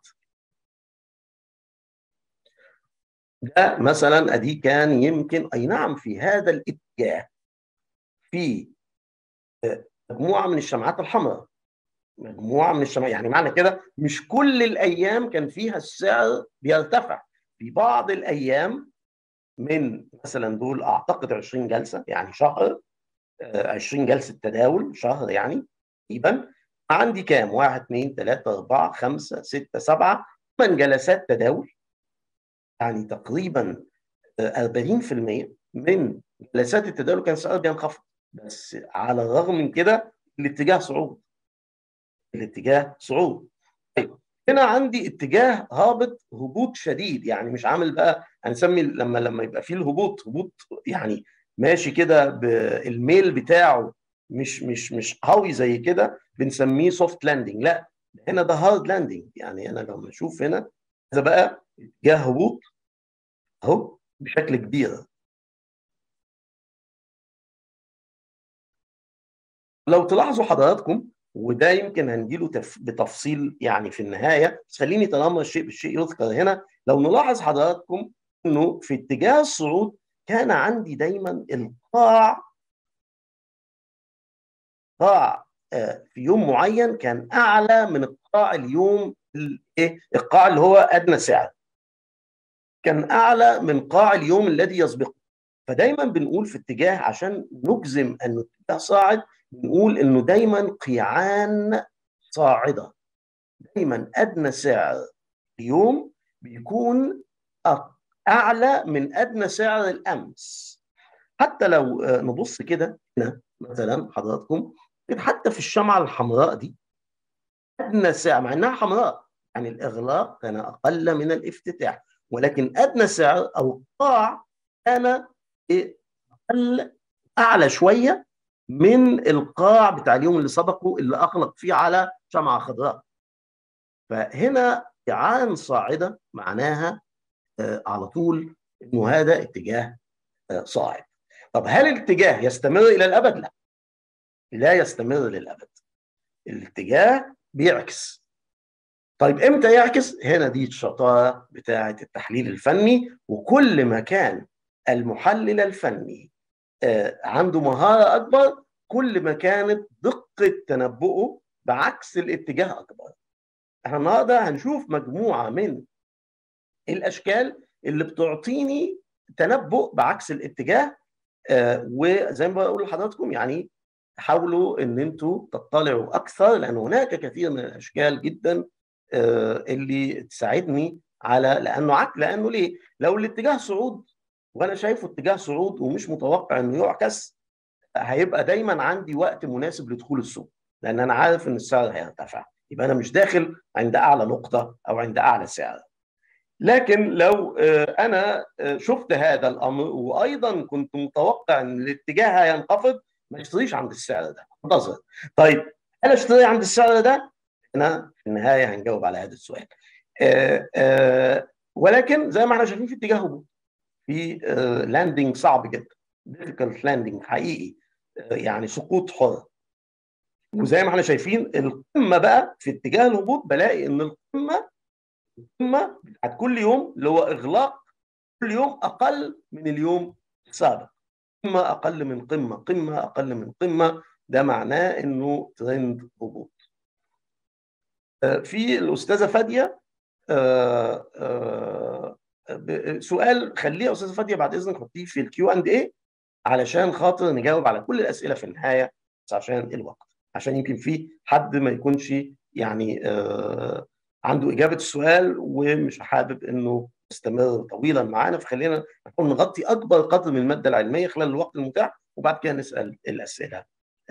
ده مثلا ادي كان يمكن اي نعم في هذا الاتجاه في مجموعه من الشمعات الحمراء مجموعه من الشمعات يعني معنى كده مش كل الايام كان فيها السعر بيرتفع في بعض الايام من مثلا دول اعتقد 20 جلسه يعني شهر 20 جلسه تداول شهر يعني تقريبا عندي كام؟ 1 2 3 4 5 6 7 8 جلسات تداول يعني تقريبا 40% من جلسات التداول كان السعر بينخفض بس على الرغم من كده الاتجاه صعود الاتجاه صعود طيب هنا عندي اتجاه هابط هبوط شديد يعني مش عامل بقى هنسمي لما لما يبقى فيه الهبوط هبوط يعني ماشي كده بالميل بتاعه مش مش مش قوي زي كده بنسميه سوفت لاندنج لا هنا ده هارد لاندنج يعني انا لما اشوف هنا ده بقى اتجاه هبوط اهو بشكل كبير لو تلاحظوا حضراتكم وده يمكن هنجيله تف... بتفصيل يعني في النهايه بس خليني طالما الشيء بالشيء يذكر هنا لو نلاحظ حضراتكم انه في اتجاه الصعود كان عندي دايما القاع قاع في يوم معين كان اعلى من القاع اليوم ايه القاع اللي هو ادنى سعر كان اعلى من قاع اليوم الذي يسبقه فدايما بنقول في اتجاه عشان نجزم انه اتجاه صاعد بنقول انه دايما قيعان صاعده دايما ادنى سعر اليوم بيكون اعلى من ادنى سعر الامس حتى لو نبص كده هنا مثلا حضراتكم حتى في الشمعه الحمراء دي ادنى سعر مع انها حمراء يعني الاغلاق كان اقل من الافتتاح ولكن ادنى سعر او القاع كان اقل اعلى شويه من القاع بتاع اليوم اللي سبقه اللي اغلق فيه على شمعه خضراء فهنا قيعان صاعده معناها آه على طول انه هذا اتجاه صاعد طب هل الاتجاه يستمر الى الابد لا لا يستمر للابد الاتجاه بيعكس طيب امتى يعكس هنا دي الشطاره بتاعه التحليل الفني وكل ما كان المحلل الفني عنده مهاره اكبر كل ما كانت دقه تنبؤه بعكس الاتجاه اكبر احنا النهارده هنشوف مجموعه من الاشكال اللي بتعطيني تنبؤ بعكس الاتجاه آه وزي ما بقول لحضراتكم يعني حاولوا ان انتوا تطلعوا اكثر لان هناك كثير من الاشكال جدا آه اللي تساعدني على لانه عك لانه ليه؟ لو الاتجاه صعود وانا شايفه اتجاه صعود ومش متوقع انه يعكس هيبقى دايما عندي وقت مناسب لدخول السوق لان انا عارف ان السعر هيرتفع يبقى انا مش داخل عند اعلى نقطه او عند اعلى سعر لكن لو انا شفت هذا الامر وايضا كنت متوقع ان الاتجاه هينخفض ما اشتريش عند السعر ده انتظر طيب هل اشتري عند السعر ده؟ احنا في النهايه هنجاوب على هذا السؤال آآ آآ ولكن زي ما احنا شايفين في اتجاه هبوط في لاندنج صعب جدا ديفيكالت لاندنج حقيقي يعني سقوط حر وزي ما احنا شايفين القمه بقى في اتجاه الهبوط بلاقي ان القمه القمه بتاعت كل يوم اللي هو اغلاق كل يوم اقل من اليوم السابق قمه اقل من قمه قمه اقل من قمه ده معناه انه ترند هبوط في الاستاذه فاديه سؤال خليه يا استاذه فاديه بعد اذنك حطيه في الكيو اند اي علشان خاطر نجاوب على كل الاسئله في النهايه بس عشان الوقت عشان يمكن في حد ما يكونش يعني آه عنده اجابه السؤال ومش حابب انه يستمر طويلا معانا فخلينا نحاول نغطي اكبر قدر من الماده العلميه خلال الوقت المتاح وبعد كده نسال الاسئله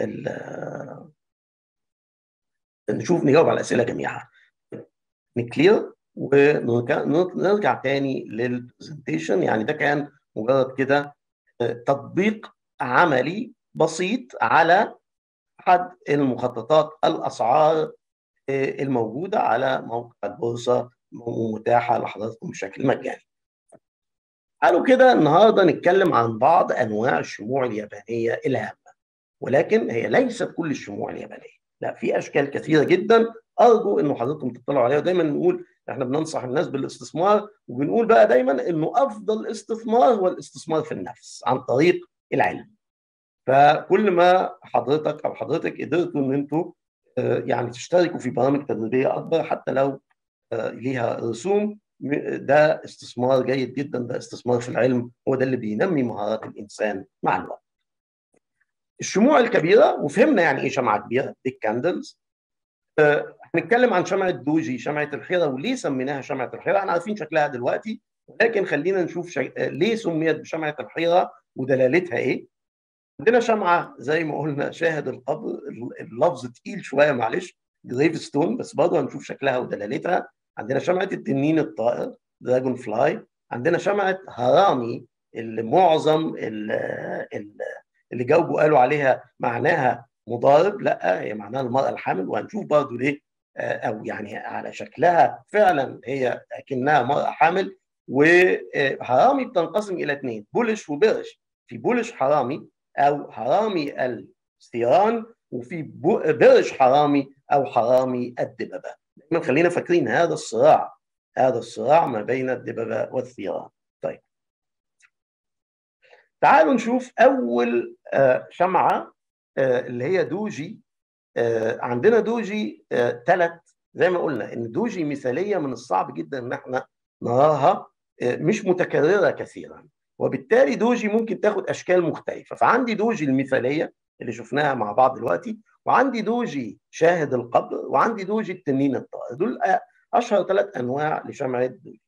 نشوف نجاوب على الاسئله جميعها نكلير ونرجع تاني للبرزنتيشن يعني ده كان مجرد كده تطبيق عملي بسيط على احد المخططات الاسعار الموجوده على موقع البورصه ومتاحه لحضراتكم بشكل مجاني. قالوا كده النهارده نتكلم عن بعض انواع الشموع اليابانيه الهامه ولكن هي ليست كل الشموع اليابانيه، لا في اشكال كثيره جدا ارجو انه حضراتكم تطلعوا عليها ودايما نقول احنا بننصح الناس بالاستثمار وبنقول بقى دايما انه افضل استثمار هو الاستثمار في النفس عن طريق العلم. فكل ما حضرتك او حضرتك قدرتوا ان انتوا يعني تشتركوا في برامج تدريبيه اكبر حتى لو ليها رسوم ده استثمار جيد جدا ده استثمار في العلم هو ده اللي بينمي مهارات الانسان مع الوقت. الشموع الكبيره وفهمنا يعني ايه شمعه كبيره بيج كاندلز هنتكلم عن شمعه دوجي شمعه الحيره وليه سميناها شمعه الحيره احنا عارفين شكلها دلوقتي ولكن خلينا نشوف شي... ليه سميت بشمعه الحيره ودلالتها ايه عندنا شمعه زي ما قلنا شاهد القبر اللفظ تقيل شويه معلش جريف ستون بس برضه هنشوف شكلها ودلالتها عندنا شمعه التنين الطائر دراجون فلاي عندنا شمعه هرامي اللي معظم اللي جاوبوا قالوا عليها معناها مضارب لا هي معناها المراه الحامل وهنشوف برضه ليه او يعني على شكلها فعلا هي اكنها مراه حامل وهرامي بتنقسم الى اثنين بولش وبرش في بولش حرامي او حرامي الثيران وفي برش حرامي او حرامي الدببه دايما خلينا فاكرين هذا الصراع هذا الصراع ما بين الدببه والثيران طيب تعالوا نشوف اول شمعه اللي هي دوجي عندنا دوجي ثلاث زي ما قلنا ان دوجي مثاليه من الصعب جدا ان احنا نراها مش متكرره كثيرا وبالتالي دوجي ممكن تاخد اشكال مختلفه فعندي دوجي المثاليه اللي شفناها مع بعض دلوقتي وعندي دوجي شاهد القبر وعندي دوجي التنين الطائر دول اشهر ثلاث انواع لشمعه دوجي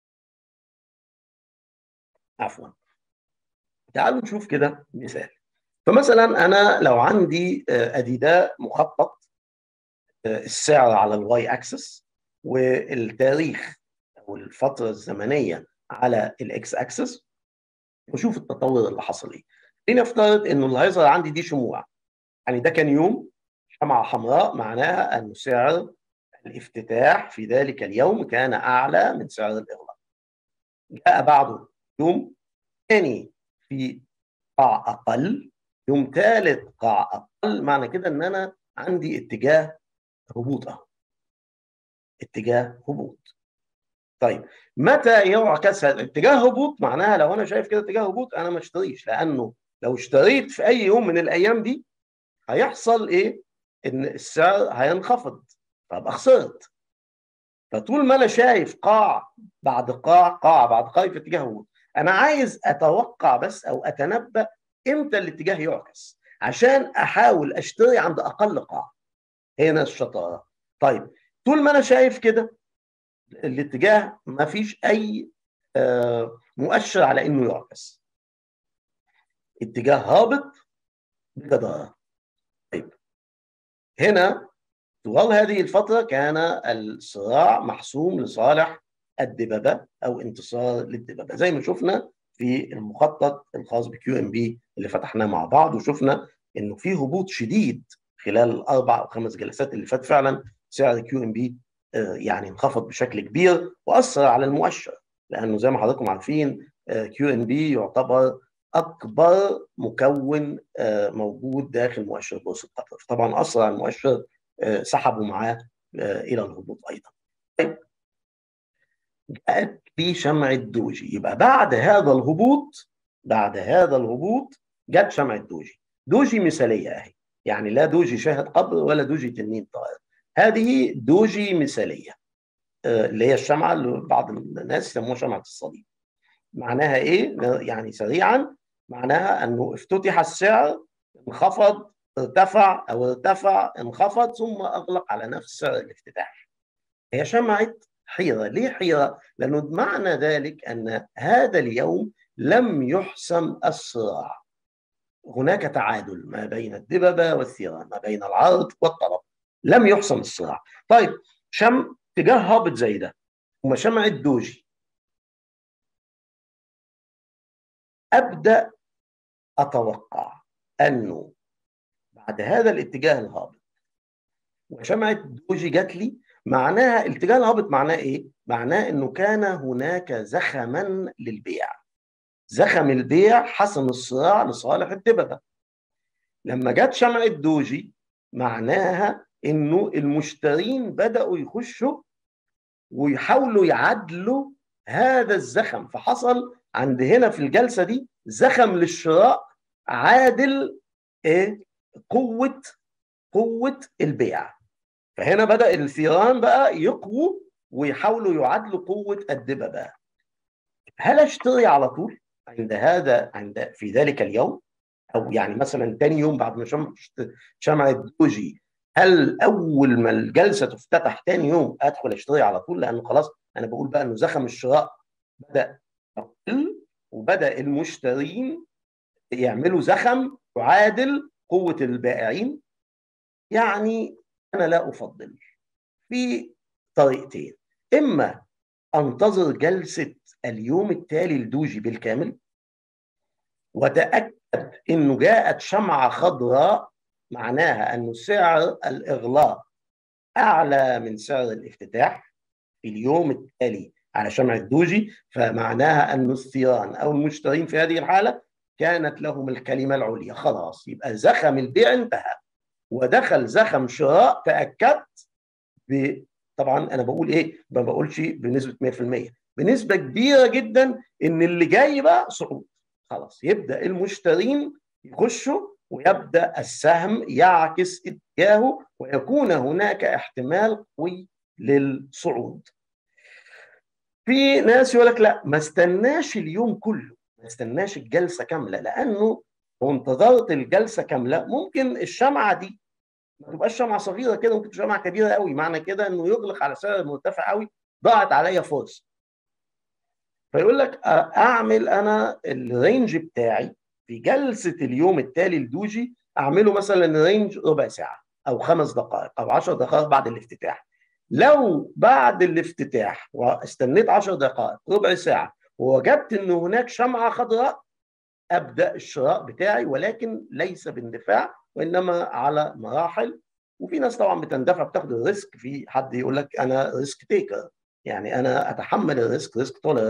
عفوا تعالوا نشوف كده مثال فمثلا انا لو عندي اديداء مخطط السعر على الواي اكسس والتاريخ او الفتره الزمنيه على الاكس اكسس وشوف التطور اللي حصل ايه لنفترض انه اللي هيظهر عندي دي شموع يعني ده كان يوم شمعة حمراء معناها أن سعر الافتتاح في ذلك اليوم كان أعلى من سعر الإغلاق جاء بعده يوم ثاني في قاع اقل يوم ثالث قاع اقل معنى كده ان انا عندي اتجاه هبوط اهو اتجاه هبوط طيب متى يعكس اتجاه هبوط معناها لو انا شايف كده اتجاه هبوط انا ما اشتريش لانه لو اشتريت في اي يوم من الايام دي هيحصل ايه ان السعر هينخفض فابقى خسرت فطول ما انا شايف قاع بعد قاع قاع بعد قاع في اتجاه هبوط انا عايز اتوقع بس او اتنبا امتى الاتجاه يعكس عشان احاول اشتري عند اقل قاع هنا الشطاره طيب طول ما انا شايف كده الاتجاه ما فيش اي مؤشر على انه يعكس اتجاه هابط بجدارة طيب هنا طوال هذه الفترة كان الصراع محسوم لصالح الدببة أو انتصار للدببة زي ما شفنا في المخطط الخاص بكيو ام بي اللي فتحناه مع بعض وشفنا انه في هبوط شديد خلال الاربع او خمس جلسات اللي فات فعلا سعر كيو ام بي يعني انخفض بشكل كبير واثر على المؤشر لانه زي ما حضراتكم عارفين كيو ام بي يعتبر اكبر مكون موجود داخل مؤشر بورصه قطر طبعا اثر على المؤشر سحبوا معاه الى الهبوط ايضا طيب جاءت في شمعة دوجي يبقى بعد هذا الهبوط بعد هذا الهبوط جت شمعة دوجي دوجي مثالية اهي يعني لا دوجي شاهد قبر ولا دوجي تنين طائر هذه دوجي مثالية اللي هي الشمعة اللي بعض الناس يسموها شمعة الصليب معناها ايه يعني سريعا معناها انه افتتح السعر انخفض ارتفع او ارتفع انخفض ثم اغلق على نفس سعر الافتتاح هي شمعة حيرة ليه حيرة؟ لأنه معنى ذلك أن هذا اليوم لم يحسم الصراع هناك تعادل ما بين الدببة والثيران ما بين العرض والطلب لم يحسم الصراع طيب شم اتجاه هابط زي ده ثم شمعة دوجي أبدأ أتوقع أنه بعد هذا الاتجاه الهابط وشمعة دوجي جات لي معناها الاتجاه الهابط معناه ايه؟ معناه انه كان هناك زخما للبيع. زخم البيع حسم الصراع لصالح الدببه. لما جت شمعة دوجي معناها انه المشترين بدأوا يخشوا ويحاولوا يعدلوا هذا الزخم فحصل عند هنا في الجلسة دي زخم للشراء عادل ايه قوة قوة البيع فهنا بدأ الثيران بقى يقووا ويحاولوا يعادلوا قوة الدببة هل اشتري على طول عند هذا عند في ذلك اليوم او يعني مثلا ثاني يوم بعد ما شمع شمع الدوجي هل اول ما الجلسه تفتتح ثاني يوم ادخل اشتري على طول لانه خلاص انا بقول بقى انه زخم الشراء بدا يقل وبدا المشترين يعملوا زخم يعادل قوه البائعين يعني انا لا افضل في طريقتين اما انتظر جلسه اليوم التالي لدوجي بالكامل وتاكد انه جاءت شمعه خضراء معناها انه سعر الاغلاق اعلى من سعر الافتتاح في اليوم التالي على شمعة دوجي فمعناها أن الثيران أو المشترين في هذه الحالة كانت لهم الكلمة العليا خلاص يبقى زخم البيع انتهى ودخل زخم شراء تأكدت ب... طبعا أنا بقول إيه ما بقولش بنسبة 100% بنسبة كبيرة جدا إن اللي جاي بقى صعود خلاص يبدأ المشترين يخشوا ويبدأ السهم يعكس اتجاهه ويكون هناك احتمال قوي للصعود في ناس يقول لك لا ما استناش اليوم كله ما استناش الجلسه كامله لانه لو انتظرت الجلسه كامله ممكن الشمعه دي ما تبقاش شمعه صغيره كده ممكن تبقى شمعه كبيره قوي معنى كده انه يغلق على سعر مرتفع قوي ضاعت عليا فرصه فيقول لك اعمل انا الرينج بتاعي في جلسه اليوم التالي لدوجي اعمله مثلا رينج ربع ساعه او خمس دقائق او 10 دقائق بعد الافتتاح لو بعد الافتتاح واستنيت 10 دقائق ربع ساعه ووجدت ان هناك شمعه خضراء ابدا الشراء بتاعي ولكن ليس باندفاع وانما على مراحل وفي ناس طبعا بتندفع بتاخد الريسك في حد يقول لك انا ريسك تيكر يعني انا اتحمل الريسك ريسك تولرنت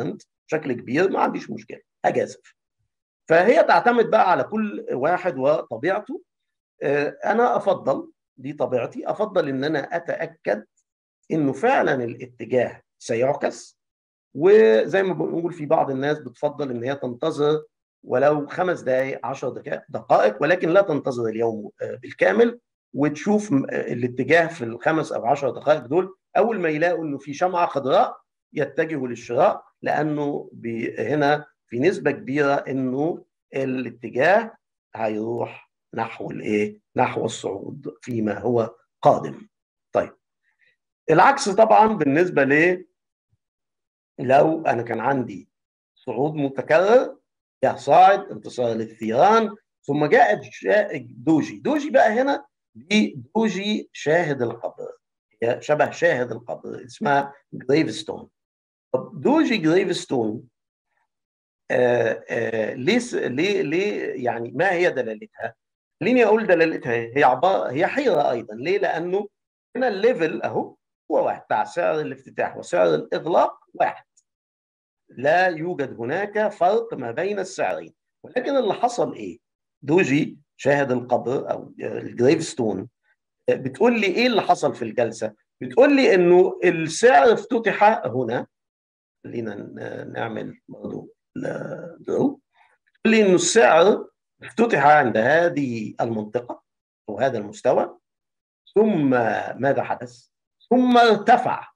بشكل كبير ما عنديش مشكله اجازف فهي تعتمد بقى على كل واحد وطبيعته انا افضل دي طبيعتي افضل ان انا اتاكد انه فعلا الاتجاه سيعكس وزي ما بنقول في بعض الناس بتفضل ان هي تنتظر ولو خمس دقائق عشر دقائق ولكن لا تنتظر اليوم بالكامل وتشوف الاتجاه في الخمس او عشر دقائق دول اول ما يلاقوا انه في شمعه خضراء يتجهوا للشراء لانه هنا في نسبه كبيره انه الاتجاه هيروح نحو الايه؟ نحو الصعود فيما هو قادم. طيب العكس طبعا بالنسبه ل لو انا كان عندي صعود متكرر جاء صاعد انتصار للثيران ثم جاءت دوجي دوجي بقى هنا دي دوجي شاهد القبر هي شبه شاهد القبر اسمها جريف ستون طب دوجي جريف ستون آه آه ليه ليه ليه يعني ما هي دلالتها؟ خليني اقول دلالتها هي عباره هي حيره ايضا ليه؟ لانه هنا الليفل اهو هو واحد بتاع سعر الافتتاح وسعر الاغلاق واحد لا يوجد هناك فرق ما بين السعرين ولكن اللي حصل ايه؟ دوجي شاهد القبر او الجريف ستون بتقول لي ايه اللي حصل في الجلسه؟ بتقول لي انه السعر افتتح هنا خلينا نعمل برضه درو بتقول لي انه السعر افتتح عند هذه المنطقه او هذا المستوى ثم ماذا حدث؟ ثم ارتفع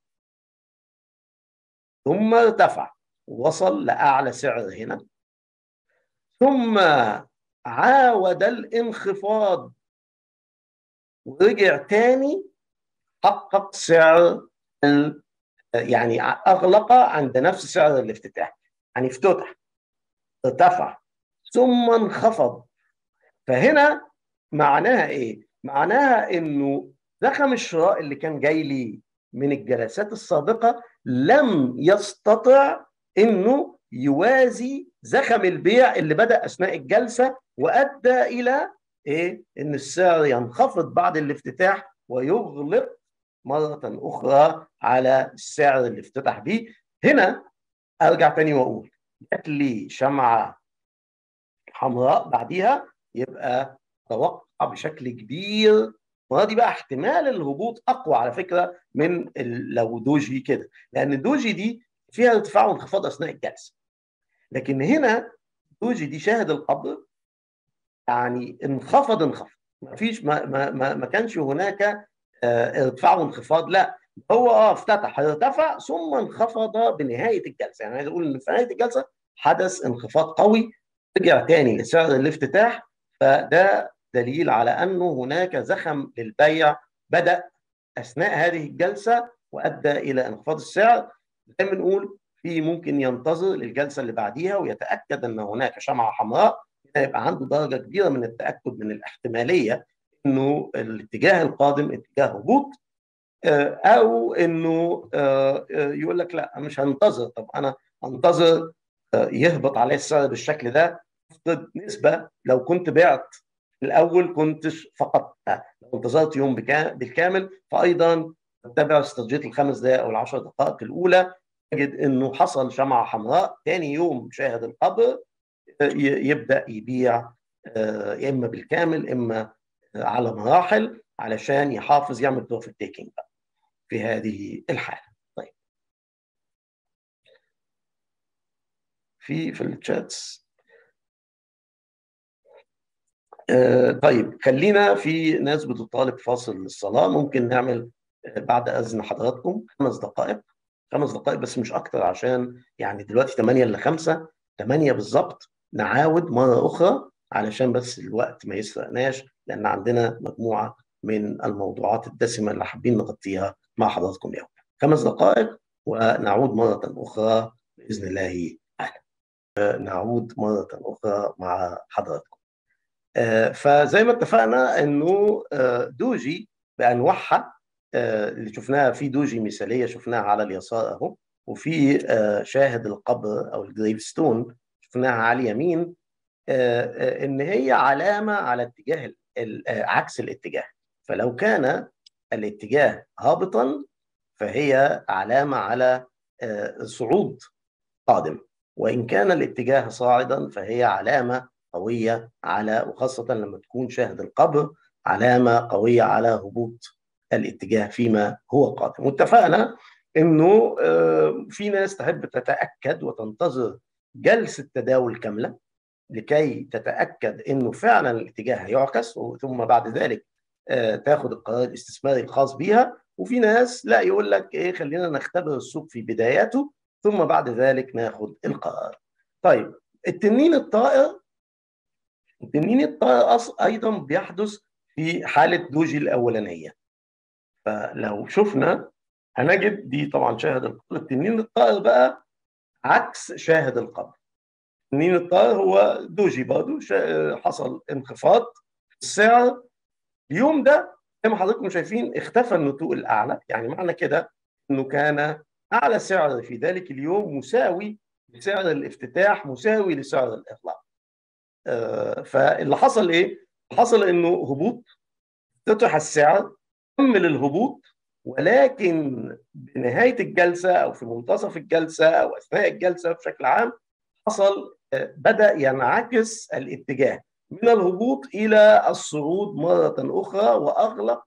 ثم ارتفع وصل لاعلى سعر هنا ثم عاود الانخفاض ورجع تاني حقق سعر يعني اغلق عند نفس سعر الافتتاح يعني افتتح ارتفع ثم انخفض فهنا معناها ايه؟ معناها انه زخم الشراء اللي كان جاي لي من الجلسات السابقه لم يستطع انه يوازي زخم البيع اللي بدا اثناء الجلسه وادى الى ايه؟ ان السعر ينخفض بعد الافتتاح ويغلق مره اخرى على السعر اللي افتتح بيه هنا ارجع تاني واقول جات لي شمعه حمراء بعديها يبقى توقع بشكل كبير المره دي بقى احتمال الهبوط اقوى على فكره من لو دوجي كده لان دوجي دي فيها ارتفاع وانخفاض اثناء الجلسه لكن هنا دوجي دي شاهد القبر يعني انخفض انخفض ما فيش ما ما ما, ما كانش هناك ارتفاع وانخفاض لا هو اه افتتح ارتفع ثم انخفض بنهايه الجلسه يعني عايز اقول ان في نهايه الجلسه حدث انخفاض قوي رجع تاني لسعر الافتتاح فده دليل على انه هناك زخم للبيع بدا اثناء هذه الجلسه وادى الى انخفاض السعر زي ما بنقول في ممكن ينتظر للجلسه اللي بعديها ويتاكد ان هناك شمعه حمراء يبقى عنده درجه كبيره من التاكد من الاحتماليه انه الاتجاه القادم اتجاه هبوط او انه يقول لك لا مش هنتظر طب انا انتظر يهبط عليه السعر بالشكل ده افقد نسبه لو كنت بعت الاول كنت فقدتها لو انتظرت يوم بالكامل فايضا تتبع استراتيجيه الخمس دقائق او العشر دقائق الاولى تجد انه حصل شمعه حمراء ثاني يوم شاهد القبر يبدا يبيع يا اما بالكامل اما على مراحل علشان يحافظ يعمل بروفيت تيكينج في هذه الحاله طيب في في الشاتس آه طيب خلينا في ناس بتطالب فاصل للصلاه ممكن نعمل بعد اذن حضراتكم خمس دقائق خمس دقائق بس مش اكتر عشان يعني دلوقتي 8 ل 5 8 بالظبط نعاود مره اخرى علشان بس الوقت ما يسرقناش لان عندنا مجموعه من الموضوعات الدسمه اللي حابين نغطيها مع حضراتكم اليوم. خمس دقائق ونعود مره اخرى باذن الله تعالى. نعود مره اخرى مع حضراتكم. فزي ما اتفقنا انه دوجي بانواعها اللي شفناها في دوجي مثاليه شفناها على اليسار اهو وفي شاهد القبر او الجريف ستون شفناها على اليمين ان هي علامه على اتجاه عكس الاتجاه فلو كان الاتجاه هابطا فهي علامه على صعود قادم وإن كان الاتجاه صاعدا فهي علامة قوية على وخاصة لما تكون شاهد القبر علامة قوية على هبوط الاتجاه فيما هو قادم واتفقنا انه في ناس تحب تتاكد وتنتظر جلسه تداول كامله لكي تتاكد انه فعلا الاتجاه هيعكس ثم بعد ذلك تاخذ القرار الاستثماري الخاص بيها وفي ناس لا يقول لك ايه خلينا نختبر السوق في بداياته ثم بعد ذلك ناخذ القرار. طيب التنين الطائر التنين الطائر ايضا بيحدث في حاله دوجي الاولانيه. فلو شفنا هنجد دي طبعا شاهد القبر التنين الطائر بقى عكس شاهد القبر التنين الطائر هو دوجي برضه حصل انخفاض في السعر اليوم ده زي ما حضراتكم شايفين اختفى النتوء الاعلى يعني معنى كده انه كان اعلى سعر في ذلك اليوم مساوي لسعر الافتتاح مساوي لسعر الاغلاق آه فاللي حصل ايه حصل انه هبوط افتتح السعر كمل الهبوط ولكن بنهايه الجلسه او في منتصف الجلسه او اثناء الجلسه بشكل عام حصل بدا ينعكس الاتجاه من الهبوط الى الصعود مره اخرى واغلق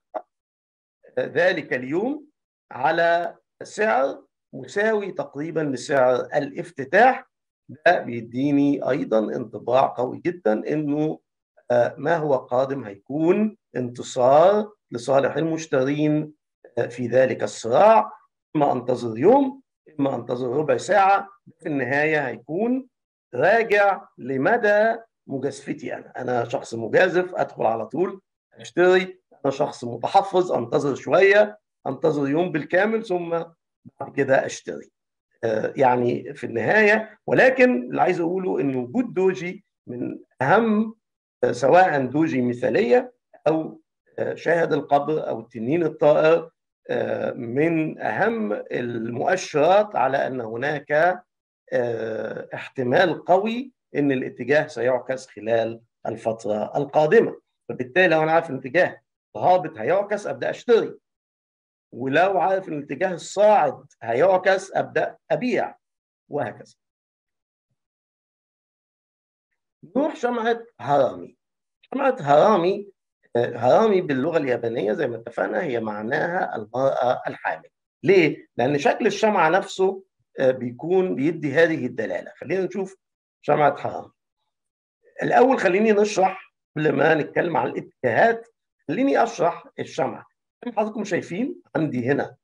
ذلك اليوم على سعر مساوي تقريبا لسعر الافتتاح ده بيديني ايضا انطباع قوي جدا انه ما هو قادم هيكون انتصار لصالح المشترين في ذلك الصراع اما انتظر يوم اما انتظر ربع ساعه في النهايه هيكون راجع لمدى مجازفتي انا انا شخص مجازف ادخل على طول اشتري انا شخص متحفظ انتظر شويه انتظر يوم بالكامل ثم بعد كده اشتري يعني في النهايه ولكن اللي عايز اقوله ان وجود دوجي من اهم سواء دوجي مثاليه او شاهد القبر او التنين الطائر من اهم المؤشرات على ان هناك احتمال قوي ان الاتجاه سيعكس خلال الفتره القادمه فبالتالي لو انا عارف ان الاتجاه هابط هيعكس ابدا اشتري ولو عارف ان الاتجاه الصاعد هيعكس ابدا ابيع وهكذا نروح شمعه هرامي شمعه هرامي هرامي باللغه اليابانيه زي ما اتفقنا هي معناها المراه الحامل ليه لان شكل الشمعه نفسه بيكون بيدي هذه الدلاله خلينا نشوف شمعه هرامي الاول خليني نشرح قبل ما نتكلم عن الاتجاهات خليني اشرح الشمعه حضراتكم شايفين عندي هنا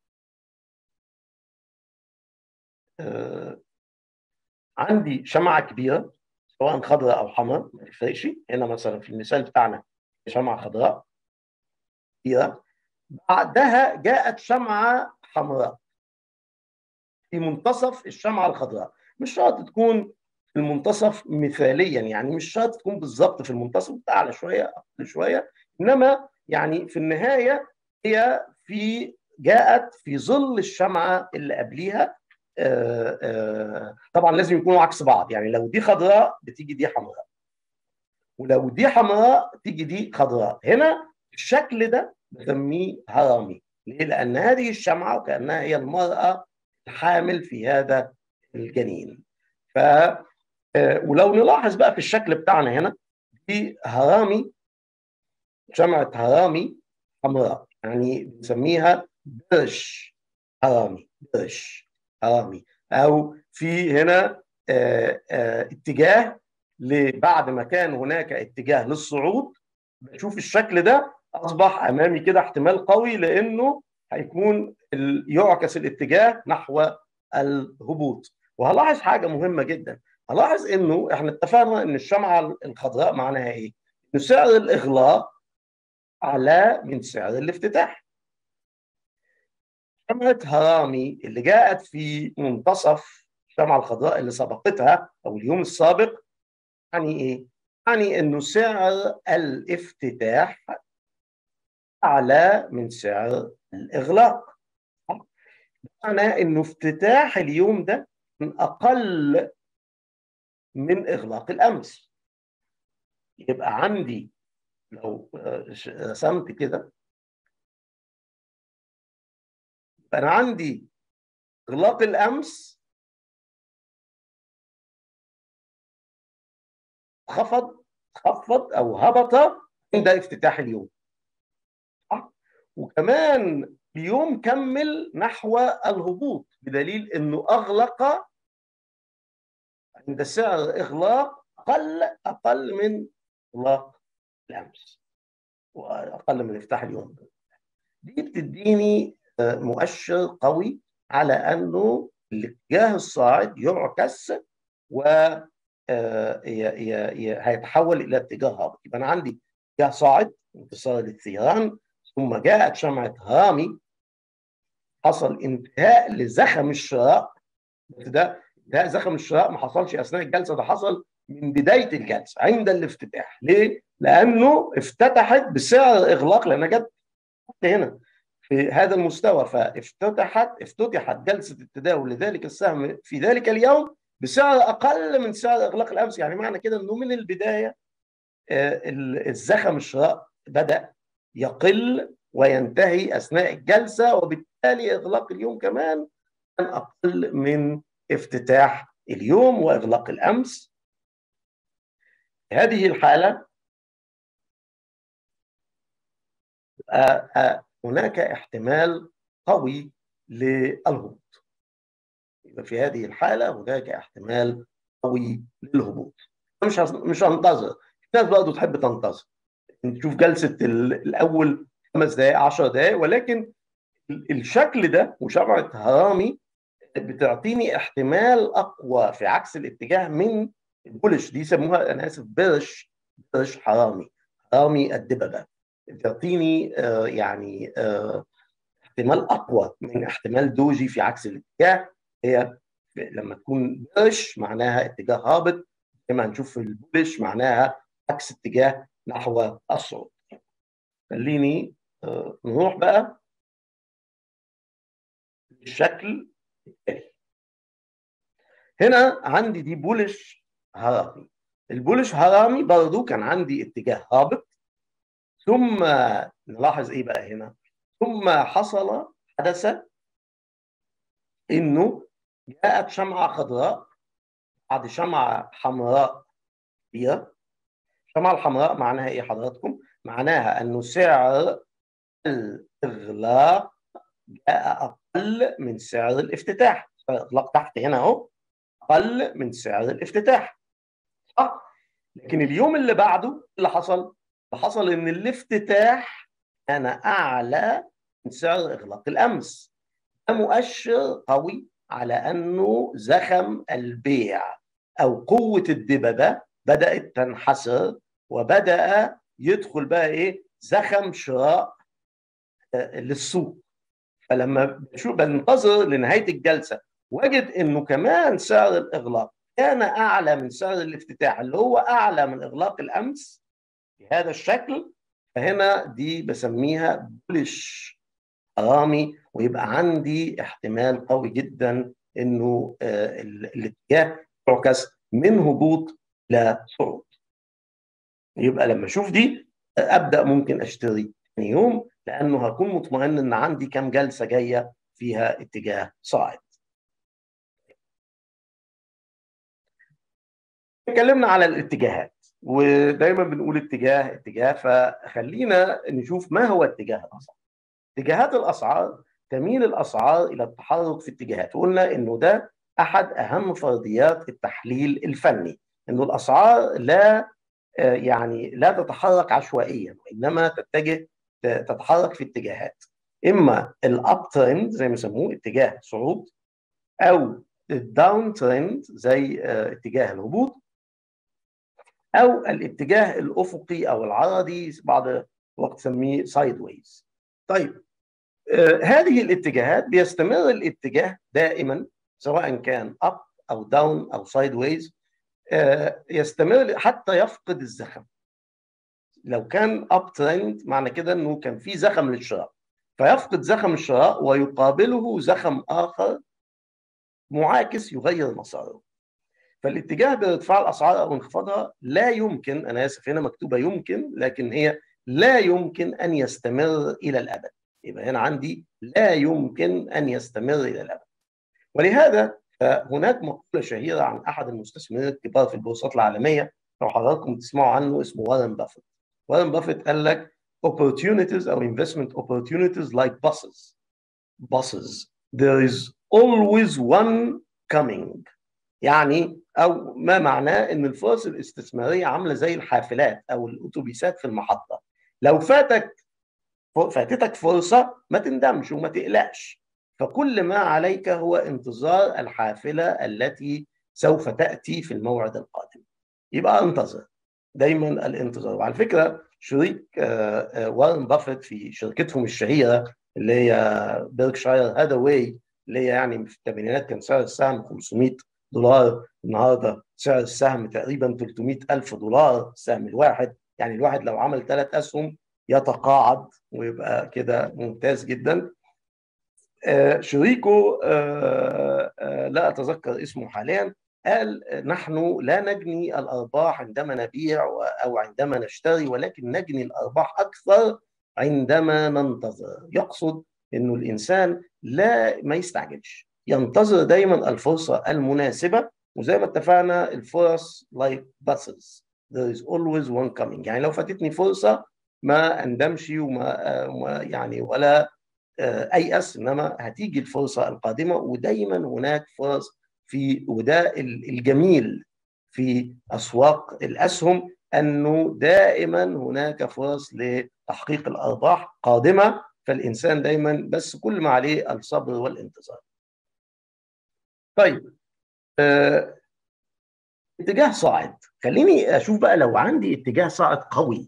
آه عندي شمعه كبيره سواء خضراء او حمراء ما يفرقش هنا مثلا في المثال بتاعنا شمعه خضراء كبيره بعدها جاءت شمعه حمراء في منتصف الشمعه الخضراء مش شرط تكون في المنتصف مثاليا يعني مش شرط تكون بالظبط في المنتصف اعلى شويه اقل شويه انما يعني في النهايه هي في جاءت في ظل الشمعه اللي قبليها آآ آآ طبعا لازم يكونوا عكس بعض يعني لو دي خضراء بتيجي دي حمراء ولو دي حمراء تيجي دي خضراء هنا الشكل ده بسميه هرمي ليه؟ لان هذه الشمعه وكانها هي المراه الحامل في هذا الجنين ف ولو نلاحظ بقى في الشكل بتاعنا هنا دي هرامي شمعه هرامي حمراء يعني بنسميها برش هرامي برش هرامي او في هنا آآ آآ اتجاه بعد ما كان هناك اتجاه للصعود بشوف الشكل ده اصبح امامي كده احتمال قوي لانه هيكون يعكس الاتجاه نحو الهبوط وهلاحظ حاجه مهمه جدا هلاحظ انه احنا اتفقنا ان الشمعه الخضراء معناها ايه؟ ان سعر الاغلاق اعلى من سعر الافتتاح شمعه هرامي اللي جاءت في منتصف الشمعه الخضراء اللي سبقتها او اليوم السابق يعني ايه؟ يعني انه سعر الافتتاح اعلى من سعر الاغلاق معنى انه افتتاح اليوم ده من اقل من اغلاق الامس يبقى عندي لو رسمت كده انا عندي اغلاق الامس خفض خفض او هبط عند افتتاح اليوم وكمان اليوم كمل نحو الهبوط بدليل انه اغلق عند سعر اغلاق اقل اقل من اغلاق الامس واقل من افتتاح اليوم دي بتديني آه، مؤشر قوي على انه الاتجاه الصاعد يعكس و آه، هيتحول الى اتجاه هابط يبقى انا عندي اتجاه صاعد انتصار للثيران ثم جاءت شمعه هامي حصل انتهاء لزخم الشراء ده انتهاء زخم الشراء ما حصلش اثناء الجلسه ده حصل من بدايه الجلسه عند الافتتاح ليه؟ لانه افتتحت بسعر اغلاق لانها جت هنا في هذا المستوى فافتتحت افتتحت جلسه التداول لذلك السهم في ذلك اليوم بسعر اقل من سعر اغلاق الامس يعني معنى كده انه من البدايه آه، الزخم الشراء بدا يقل وينتهي اثناء الجلسه وبالتالي اغلاق اليوم كمان كان اقل من افتتاح اليوم واغلاق الامس هذه الحاله آه، آه، هناك احتمال قوي للهبوط يبقى في هذه الحاله هناك احتمال قوي للهبوط مش مش هنتظر الناس برضه تحب تنتظر نشوف جلسه الاول خمس دقائق 10 دقائق ولكن الشكل ده مشابهه هرامي بتعطيني احتمال اقوى في عكس الاتجاه من البولش دي يسموها انا اسف برش برش حرامي حرامي الدببه بتعطيني آه يعني آه احتمال اقوى من احتمال دوجي في عكس الاتجاه هي لما تكون برش معناها اتجاه هابط زي ما هنشوف في البولش معناها عكس اتجاه نحو الصعود خليني آه نروح بقى للشكل التالي هنا عندي دي بولش هرمي البولش هرمي برضو كان عندي اتجاه هابط ثم نلاحظ ايه بقى هنا ثم حصل حدث انه جاءت شمعة خضراء بعد شمعة حمراء هي الشمعة الحمراء معناها ايه حضراتكم؟ معناها انه سعر الاغلاق جاء اقل من سعر الافتتاح سعر الاغلاق تحت هنا اهو اقل من سعر الافتتاح صح؟ لكن اليوم اللي بعده اللي حصل؟ اللي حصل ان الافتتاح كان اعلى من سعر اغلاق الامس ده مؤشر قوي على انه زخم البيع او قوه الدببه بدات تنحسر وبدا يدخل بقى ايه زخم شراء آه، للسوق فلما بشوف بنتظر لنهايه الجلسه وجد انه كمان سعر الاغلاق كان اعلى من سعر الافتتاح اللي هو اعلى من اغلاق الامس بهذا الشكل فهنا دي بسميها بولش حرامي ويبقى عندي احتمال قوي جدا انه آه، الاتجاه يعكس من هبوط الى صعود يبقى لما اشوف دي ابدا ممكن اشتري يوم لانه هكون مطمئن ان عندي كام جلسه جايه فيها اتجاه صاعد اتكلمنا على الاتجاهات ودايما بنقول اتجاه اتجاه فخلينا نشوف ما هو اتجاه الاسعار اتجاهات الاسعار تميل الاسعار الى التحرك في اتجاهات وقلنا انه ده احد اهم فرضيات التحليل الفني انه الاسعار لا آه، يعني لا تتحرك عشوائيا وانما تتجه تتحرك في اتجاهات اما الاب ترند زي ما يسموه اتجاه صعود او الداون ترند زي آه، اتجاه الهبوط او الاتجاه الافقي او العرضي بعض الوقت تسميه سايد ويز طيب آه هذه الاتجاهات بيستمر الاتجاه دائما سواء كان اب او داون او سايد ويز آه يستمر حتى يفقد الزخم لو كان اب ترند معنى كده انه كان في زخم للشراء فيفقد زخم الشراء ويقابله زخم اخر معاكس يغير مساره فالاتجاه بارتفاع الاسعار او انخفاضها لا يمكن انا اسف هنا مكتوبه يمكن لكن هي لا يمكن ان يستمر الى الابد يبقى هنا عندي لا يمكن ان يستمر الى الابد ولهذا فهناك مقوله شهيره عن احد المستثمرين الكبار في البورصات العالميه لو حضراتكم تسمعوا عنه اسمه وارن بافيت وارن بافيت قال لك opportunities or investment opportunities like buses buses there is always one coming يعني او ما معناه ان الفرص الاستثماريه عامله زي الحافلات او الاتوبيسات في المحطه لو فاتك فاتتك فرصه ما تندمش وما تقلقش فكل ما عليك هو انتظار الحافله التي سوف تاتي في الموعد القادم يبقى انتظر دايما الانتظار وعلى فكره شريك وارن بافيت في شركتهم الشهيره اللي هي بيركشاير هذاواي اللي هي يعني في الثمانينات كان سعر السهم 500 دولار النهارده سعر السهم تقريبا 300 ألف دولار السهم الواحد يعني الواحد لو عمل ثلاث أسهم يتقاعد ويبقى كده ممتاز جدا شريكه لا أتذكر اسمه حاليا قال نحن لا نجني الأرباح عندما نبيع أو عندما نشتري ولكن نجني الأرباح أكثر عندما ننتظر يقصد أنه الإنسان لا ما يستعجلش ينتظر دايما الفرصة المناسبة وزي ما اتفقنا الفرص like buses there is always one coming يعني لو فاتتني فرصة ما اندمش وما يعني ولا ايأس انما هتيجي الفرصة القادمة ودايما هناك فرص في وده الجميل في اسواق الاسهم انه دائما هناك فرص لتحقيق الارباح قادمه فالانسان دايما بس كل ما عليه الصبر والانتظار. طيب آه، اتجاه صاعد خليني اشوف بقى لو عندي اتجاه صاعد قوي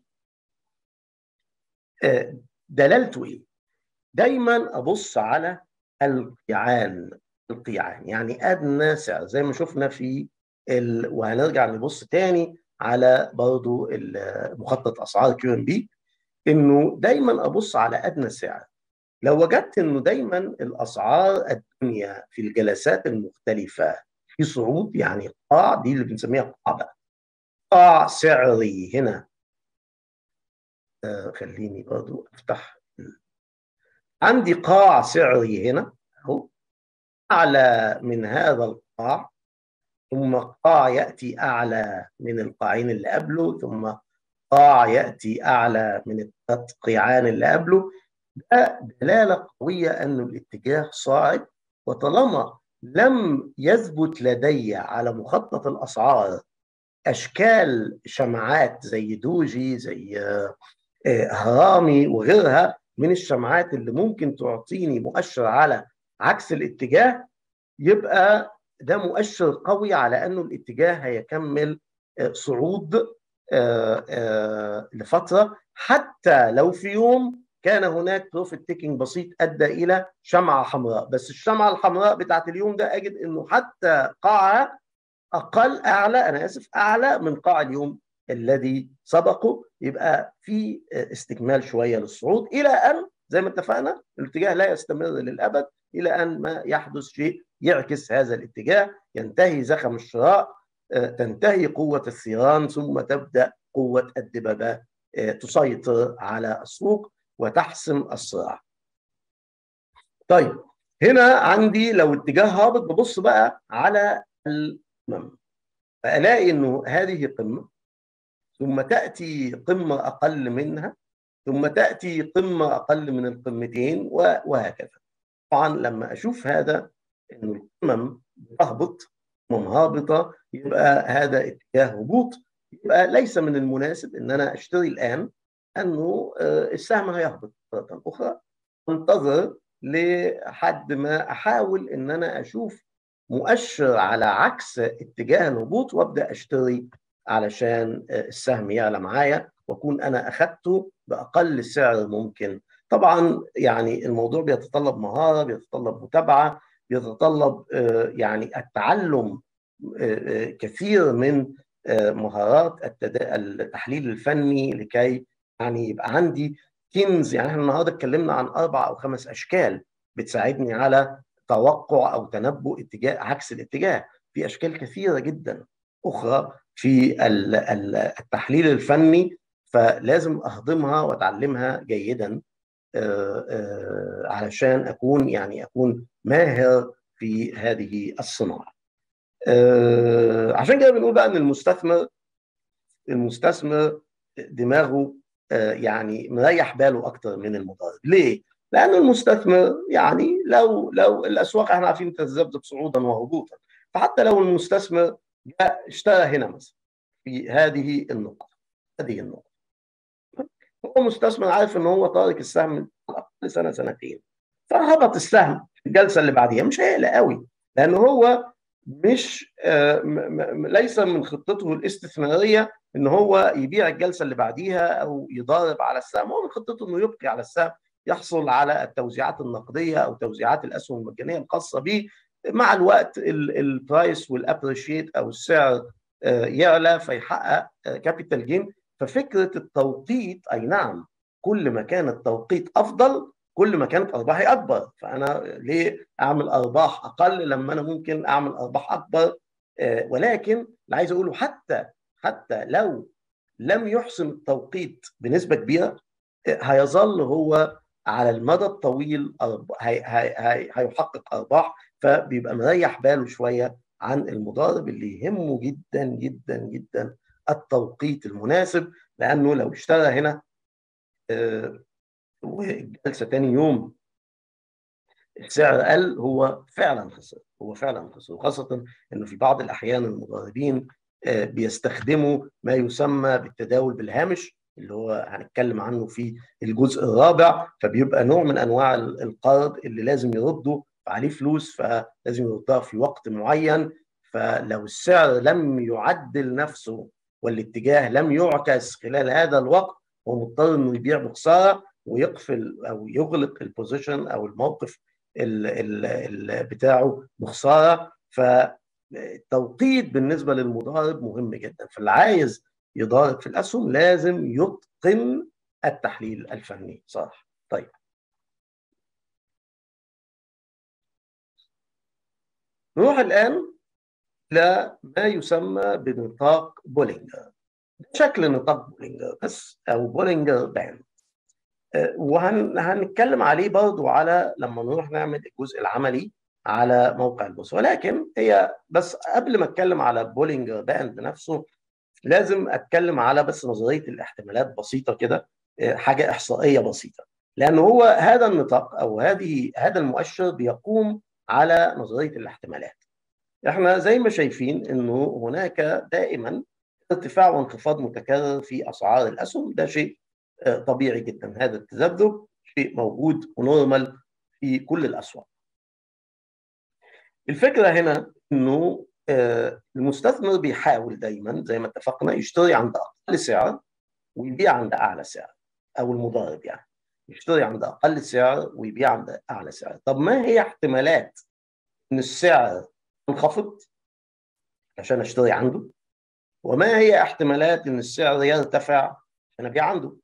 آه، دلالته ايه؟ دايما ابص على القيعان القيعان يعني ادنى سعر زي ما شفنا في ال... وهنرجع نبص تاني على برضو مخطط اسعار كيو ام بي انه دايما ابص على ادنى سعر لو وجدت انه دايما الاسعار الدنيا في الجلسات المختلفه في صعود يعني قاع دي اللي بنسميها قاع بقى قاع سعري هنا آه خليني برضو افتح عندي قاع سعري هنا اهو اعلى من هذا القاع ثم قاع ياتي اعلى من القاعين اللي قبله ثم قاع ياتي اعلى من الثلاث قيعان اللي قبله ده دلاله قويه ان الاتجاه صاعد وطالما لم يثبت لدي على مخطط الاسعار اشكال شمعات زي دوجي زي هرامي وغيرها من الشمعات اللي ممكن تعطيني مؤشر على عكس الاتجاه يبقى ده مؤشر قوي على انه الاتجاه هيكمل صعود لفتره حتى لو في يوم كان هناك بروفيت تيكينج بسيط ادى الى شمعه حمراء بس الشمعه الحمراء بتاعت اليوم ده اجد انه حتى قاعه اقل اعلى انا اسف اعلى من قاع اليوم الذي سبقه يبقى في استكمال شويه للصعود الى ان زي ما اتفقنا الاتجاه لا يستمر للابد الى ان ما يحدث شيء يعكس هذا الاتجاه ينتهي زخم الشراء تنتهي قوه الثيران ثم تبدا قوه الدبابه تسيطر على السوق وتحسم الصراع. طيب هنا عندي لو اتجاه هابط ببص بقى على القمم فالاقي انه هذه قمه ثم تاتي قمه اقل منها ثم تاتي قمه اقل من القمتين وهكذا. طبعا لما اشوف هذا انه القمم بتهبط قمم هابطه يبقى هذا اتجاه هبوط يبقى ليس من المناسب ان انا اشتري الان انه السهم هيهبط مره اخرى انتظر لحد ما احاول ان انا اشوف مؤشر على عكس اتجاه الهبوط وابدا اشتري علشان السهم يعلى معايا واكون انا اخذته باقل سعر ممكن طبعا يعني الموضوع بيتطلب مهاره بيتطلب متابعه بيتطلب يعني التعلم كثير من مهارات التحليل الفني لكي يعني يبقى عندي كنز يعني احنا النهارده اتكلمنا عن اربع او خمس اشكال بتساعدني على توقع او تنبؤ اتجاه عكس الاتجاه في اشكال كثيره جدا اخرى في التحليل الفني فلازم اهضمها واتعلمها جيدا علشان اكون يعني اكون ماهر في هذه الصناعه. عشان كده بنقول بقى ان المستثمر المستثمر دماغه يعني مريح باله اكتر من المضارب ليه لان المستثمر يعني لو لو الاسواق احنا عارفين تتذبذب صعودا وهبوطا فحتى لو المستثمر جاء اشترى هنا مثلا في هذه النقطه هذه النقطه هو مستثمر عارف ان هو طارق السهم اقل سنه سنتين فهبط السهم في الجلسه اللي بعديها مش هيقلق قوي لان هو مش ليس من خطته الاستثماريه ان هو يبيع الجلسه اللي بعديها او يضارب على السهم هو من خطته انه يبقي على السهم يحصل على التوزيعات النقديه او توزيعات الاسهم المجانيه الخاصه به مع الوقت البرايس والابريشيت او السعر يعلى فيحقق كابيتال جين ففكره التوقيت اي نعم كل ما كان التوقيت افضل كل ما كانت ارباحي اكبر فانا ليه اعمل ارباح اقل لما انا ممكن اعمل ارباح اكبر ولكن اللي عايز اقوله حتى حتى لو لم يحسن التوقيت بنسبه كبيره هيظل هو على المدى الطويل هي هي هي هيحقق ارباح فبيبقى مريح باله شويه عن المضارب اللي يهمه جدا جدا جدا التوقيت المناسب لانه لو اشترى هنا والجلسه تاني يوم السعر قل هو فعلا خسر هو فعلا خسر وخاصه انه في بعض الاحيان المضاربين بيستخدموا ما يسمى بالتداول بالهامش اللي هو هنتكلم عنه في الجزء الرابع فبيبقى نوع من انواع القرض اللي لازم يرده عليه فلوس فلازم يردها في وقت معين فلو السعر لم يعدل نفسه والاتجاه لم يعكس خلال هذا الوقت هو مضطر انه يبيع بخساره ويقفل او يغلق البوزيشن او الموقف ال ال ال بتاعه بخساره فالتوقيت بالنسبه للمضارب مهم جدا فاللي عايز يضارب في الاسهم لازم يتقن التحليل الفني صح طيب نروح الان الى ما يسمى بنطاق بولينجر شكل نطاق بولينجر بس او بولينجر باند وهنتكلم عليه برضو على لما نروح نعمل الجزء العملي على موقع البورصه ولكن هي بس قبل ما اتكلم على بولينجر باند نفسه لازم اتكلم على بس نظريه الاحتمالات بسيطه كده حاجه احصائيه بسيطه لان هو هذا النطاق او هذه هذا المؤشر بيقوم على نظريه الاحتمالات احنا زي ما شايفين انه هناك دائما ارتفاع وانخفاض متكرر في اسعار الاسهم ده شيء طبيعي جدا هذا التذبذب شيء موجود ونورمال في كل الاسواق الفكره هنا انه المستثمر بيحاول دايما زي ما اتفقنا يشتري عند اقل سعر ويبيع عند اعلى سعر او المضارب يعني يشتري عند اقل سعر ويبيع عند اعلى سعر طب ما هي احتمالات ان السعر ينخفض عشان اشتري عنده وما هي احتمالات ان السعر يرتفع عشان ابيع عنده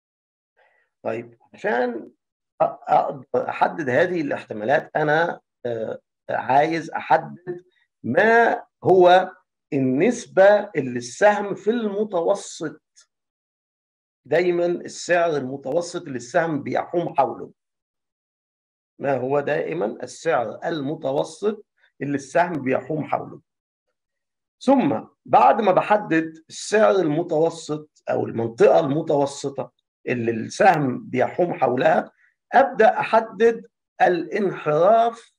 طيب عشان اقدر احدد هذه الاحتمالات انا عايز احدد ما هو النسبة اللي السهم في المتوسط دايما السعر المتوسط اللي السهم بيحوم حوله ما هو دائما السعر المتوسط اللي السهم بيحوم حوله ثم بعد ما بحدد السعر المتوسط او المنطقة المتوسطة اللي السهم بيحوم حولها ابدا احدد الانحراف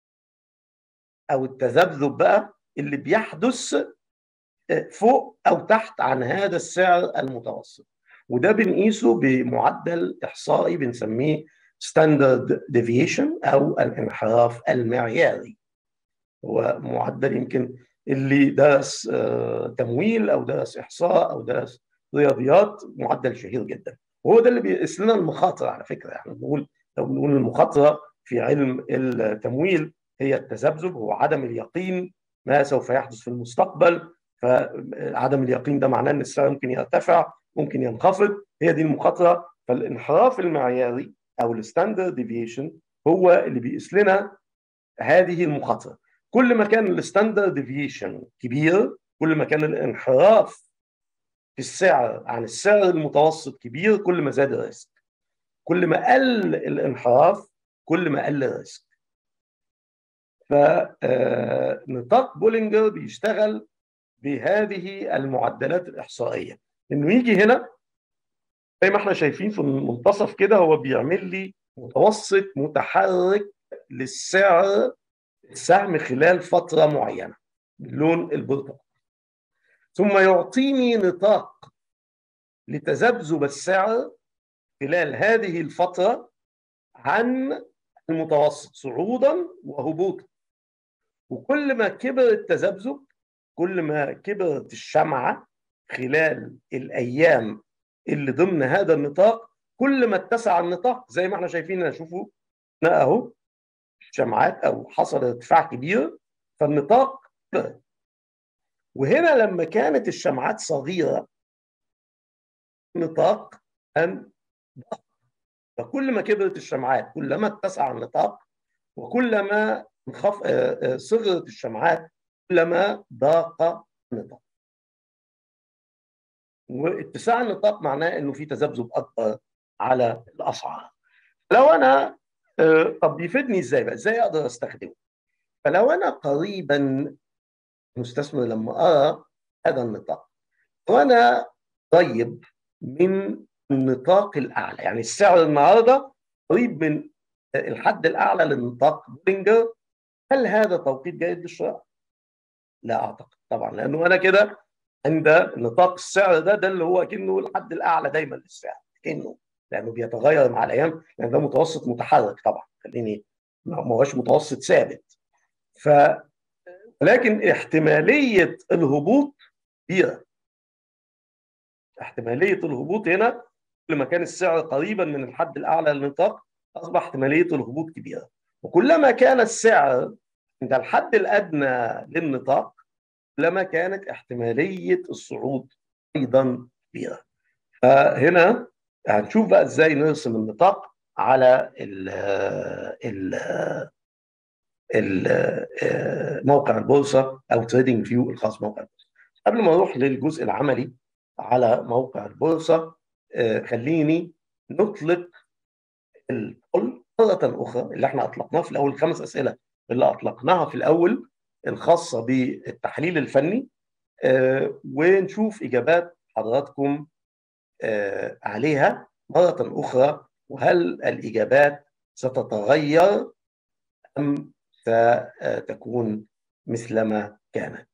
او التذبذب بقى اللي بيحدث فوق او تحت عن هذا السعر المتوسط وده بنقيسه بمعدل احصائي بنسميه ستاندرد ديفيشن او الانحراف المعياري هو معدل يمكن اللي درس تمويل او درس احصاء او درس رياضيات معدل شهير جدا وهو ده اللي بيقيس لنا المخاطره على فكره احنا بنقول لو بنقول المخاطره في علم التمويل هي التذبذب هو عدم اليقين ما سوف يحدث في المستقبل فعدم اليقين ده معناه ان السعر ممكن يرتفع ممكن ينخفض هي دي المخاطره فالانحراف المعياري او الستاندرد ديفيشن هو اللي بيقيس لنا هذه المخاطره كل ما كان الستاندرد ديفيشن كبير كل ما كان الانحراف في السعر عن السعر المتوسط كبير كل ما زاد الريسك كل ما قل الانحراف كل ما قل الريسك فنطاق بولينجر بيشتغل بهذه المعدلات الاحصائيه انه يجي هنا زي ما احنا شايفين في المنتصف كده هو بيعمل لي متوسط متحرك للسعر السهم خلال فتره معينه باللون البرتقالي ثم يعطيني نطاق لتذبذب السعر خلال هذه الفتره عن المتوسط صعودا وهبوطا وكل ما كبر التذبذب كل ما كبرت الشمعة خلال الأيام اللي ضمن هذا النطاق كل ما اتسع النطاق زي ما احنا شايفين هنا شوفوا اهو شمعات او حصل ارتفاع كبير فالنطاق كبر وهنا لما كانت الشمعات صغيرة نطاق أن فكل ما كبرت الشمعات كلما اتسع النطاق وكلما انخف صغرت الشمعات كلما ضاق النطاق واتساع النطاق معناه انه في تذبذب اكبر على الاسعار لو انا طب بيفيدني ازاي بقى ازاي اقدر استخدمه فلو انا قريبا مستثمر لما ارى هذا النطاق وانا قريب من النطاق الاعلى يعني السعر النهارده قريب من الحد الاعلى للنطاق بولينجر هل هذا توقيت جيد للشراء؟ لا اعتقد طبعا لانه انا كده عند نطاق السعر ده ده اللي هو كانه الحد الاعلى دايما للسعر كانه لانه بيتغير مع الايام لان ده متوسط متحرك طبعا خليني ما هوش متوسط ثابت ف لكن احتماليه الهبوط كبيره احتماليه الهبوط هنا كل ما كان السعر قريبا من الحد الاعلى للنطاق اصبح احتماليه الهبوط كبيره وكلما كان السعر عند الحد الادنى للنطاق كلما كانت احتماليه الصعود ايضا كبيره فهنا هنشوف بقى ازاي نرسم النطاق على ال ال ال موقع البورصه او تريدنج فيو الخاص بموقع البورصه قبل ما اروح للجزء العملي على موقع البورصه خليني نطلق الكل مرة أخرى اللي احنا أطلقناه في الأول خمس أسئلة اللي أطلقناها في الأول الخاصة بالتحليل الفني آه ونشوف إجابات حضراتكم آه عليها مرة أخرى وهل الإجابات ستتغير أم ستكون مثلما كانت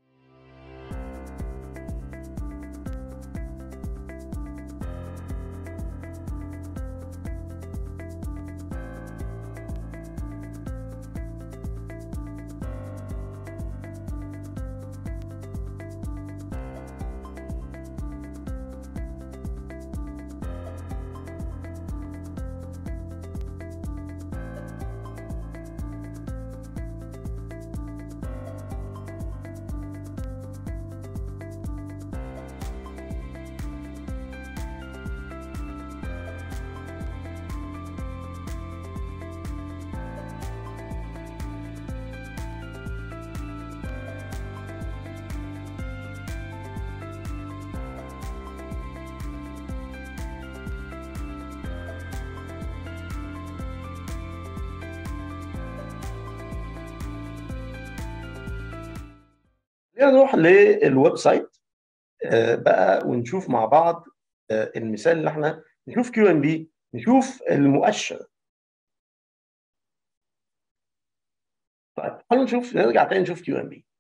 نروح للويب سايت بقى ونشوف مع بعض المثال اللي احنا نشوف كيو ام بي نشوف المؤشر طيب تعالوا نشوف نرجع تاني نشوف كيو ام بي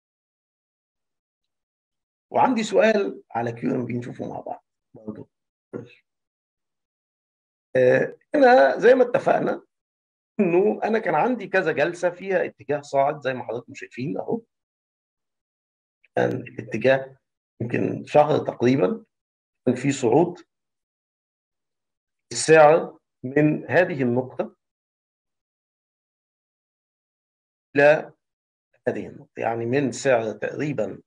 وعندي سؤال على كيو ام بي نشوفه مع بعض برضه هنا زي ما اتفقنا انه انا كان عندي كذا جلسه فيها اتجاه صاعد زي ما حضراتكم شايفين اهو كان الاتجاه يمكن شهر تقريبا كان في صعود السعر من هذه النقطة إلى هذه النقطة يعني من سعر تقريبا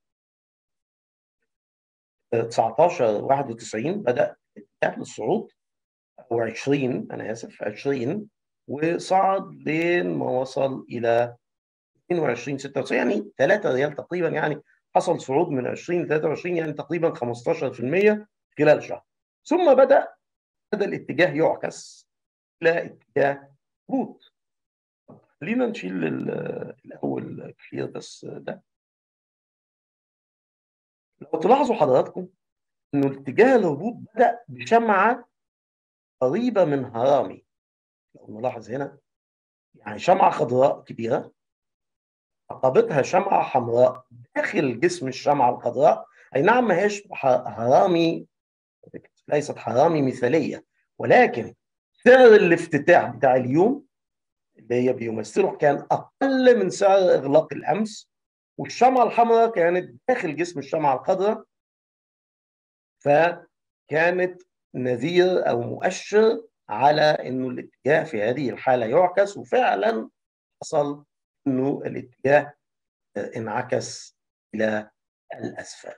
19 91 بدأ الاتجاه للصعود أو 20 أنا آسف 20 وصعد لين ما وصل إلى 22 96 يعني 3 ريال تقريبا يعني حصل صعود من 20 ل 23 يعني تقريبا 15% خلال شهر ثم بدا هذا الاتجاه يعكس الى اتجاه هبوط خلينا نشيل الاول كلير بس ده لو تلاحظوا حضراتكم انه اتجاه الهبوط بدا بشمعه قريبه من هرامي لو نلاحظ هنا يعني شمعه خضراء كبيره عقبتها شمعه حمراء داخل جسم الشمعه الخضراء اي نعم ما هيش هرامي ليست حرامي مثاليه ولكن سعر الافتتاح بتاع اليوم اللي هي بيمثله كان اقل من سعر اغلاق الامس والشمعه الحمراء كانت داخل جسم الشمعه الخضراء فكانت نذير او مؤشر على انه الاتجاه في هذه الحاله يعكس وفعلا حصل انه الاتجاه انعكس الى الاسفل.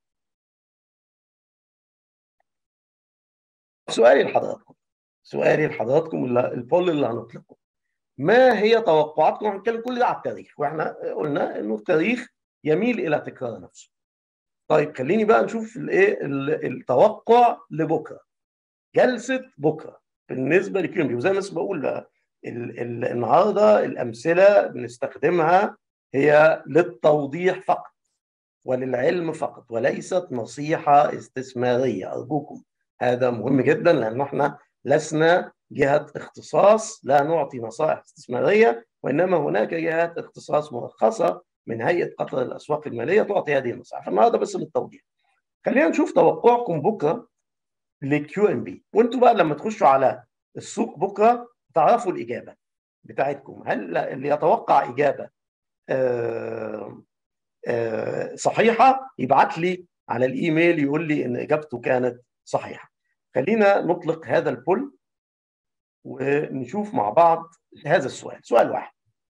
سؤالي لحضراتكم سؤالي لحضراتكم البول اللي هنطلقه ما هي توقعاتكم هنتكلم كل ده على التاريخ واحنا قلنا انه التاريخ يميل الى تكرار نفسه طيب خليني بقى نشوف الايه التوقع لبكره جلسه بكره بالنسبه لكيومبي وزي ما بقول ال ال النهارده الامثله بنستخدمها هي للتوضيح فقط وللعلم فقط وليست نصيحه استثماريه ارجوكم هذا مهم جدا لان احنا لسنا جهه اختصاص لا نعطي نصائح استثماريه وانما هناك جهات اختصاص مرخصه من هيئه قطر الاسواق الماليه تعطي هذه النصائح فالنهارده بس للتوضيح خلينا نشوف توقعكم بكره للكيو ام بي وانتوا بقى لما تخشوا على السوق بكره تعرفوا الاجابه بتاعتكم هل اللي يتوقع اجابه آآ آآ صحيحه يبعت لي على الايميل يقول لي ان اجابته كانت صحيحه خلينا نطلق هذا البول ونشوف مع بعض هذا السؤال سؤال واحد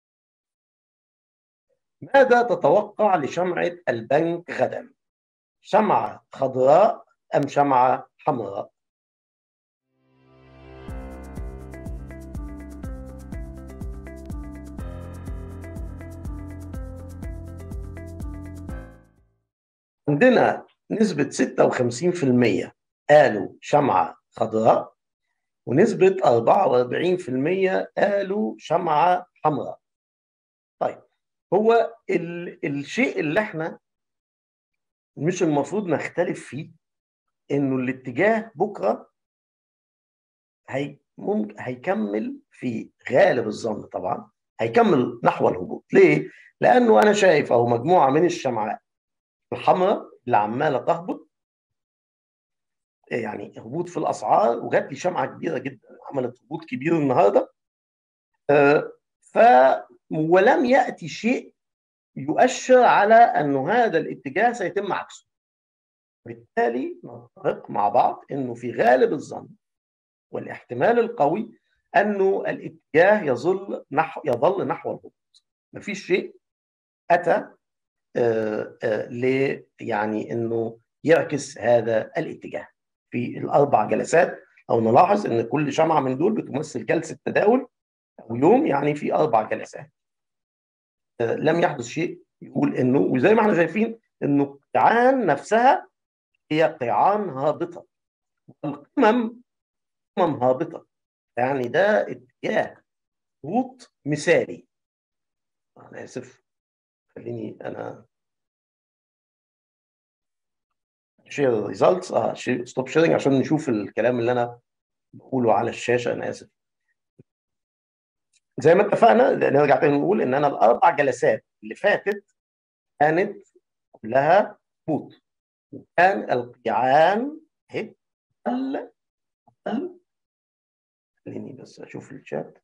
ماذا تتوقع لشمعة البنك غدا؟ شمعة خضراء أم شمعة حمراء؟ عندنا نسبة 56% قالوا شمعة خضراء ونسبة 44% قالوا شمعة حمراء طيب هو ال الشيء اللي احنا مش المفروض نختلف فيه انه الاتجاه بكره هي ممكن هيكمل في غالب الظن طبعا هيكمل نحو الهبوط ليه؟ لانه انا شايف اهو مجموعه من الشمعات الحمراء اللي عماله تهبط يعني هبوط في الاسعار وجات لي شمعه كبيره جدا عملت هبوط كبير النهارده آه ف ولم ياتي شيء يؤشر على انه هذا الاتجاه سيتم عكسه بالتالي نتفق مع بعض انه في غالب الظن والاحتمال القوي انه الاتجاه يظل نحو يظل نحو الهبوط مفيش شيء اتى آآ آآ ل يعني انه يعكس هذا الاتجاه في الاربع جلسات او نلاحظ ان كل شمعه من دول بتمثل جلسه تداول او يوم يعني في اربع جلسات لم يحدث شيء يقول انه وزي ما احنا شايفين انه القيعان نفسها هي قيعان هابطه والقمم قمم هابطه يعني ده اتجاه هبوط مثالي انا اسف خليني انا شير ريزلتس اه ستوب شيرنج عشان نشوف الكلام اللي انا بقوله على الشاشه انا اسف زي ما اتفقنا نرجع تاني نقول ان انا الاربع جلسات اللي فاتت كانت كلها هبوط وكان القيعان اهي قل قل خليني بس اشوف الشات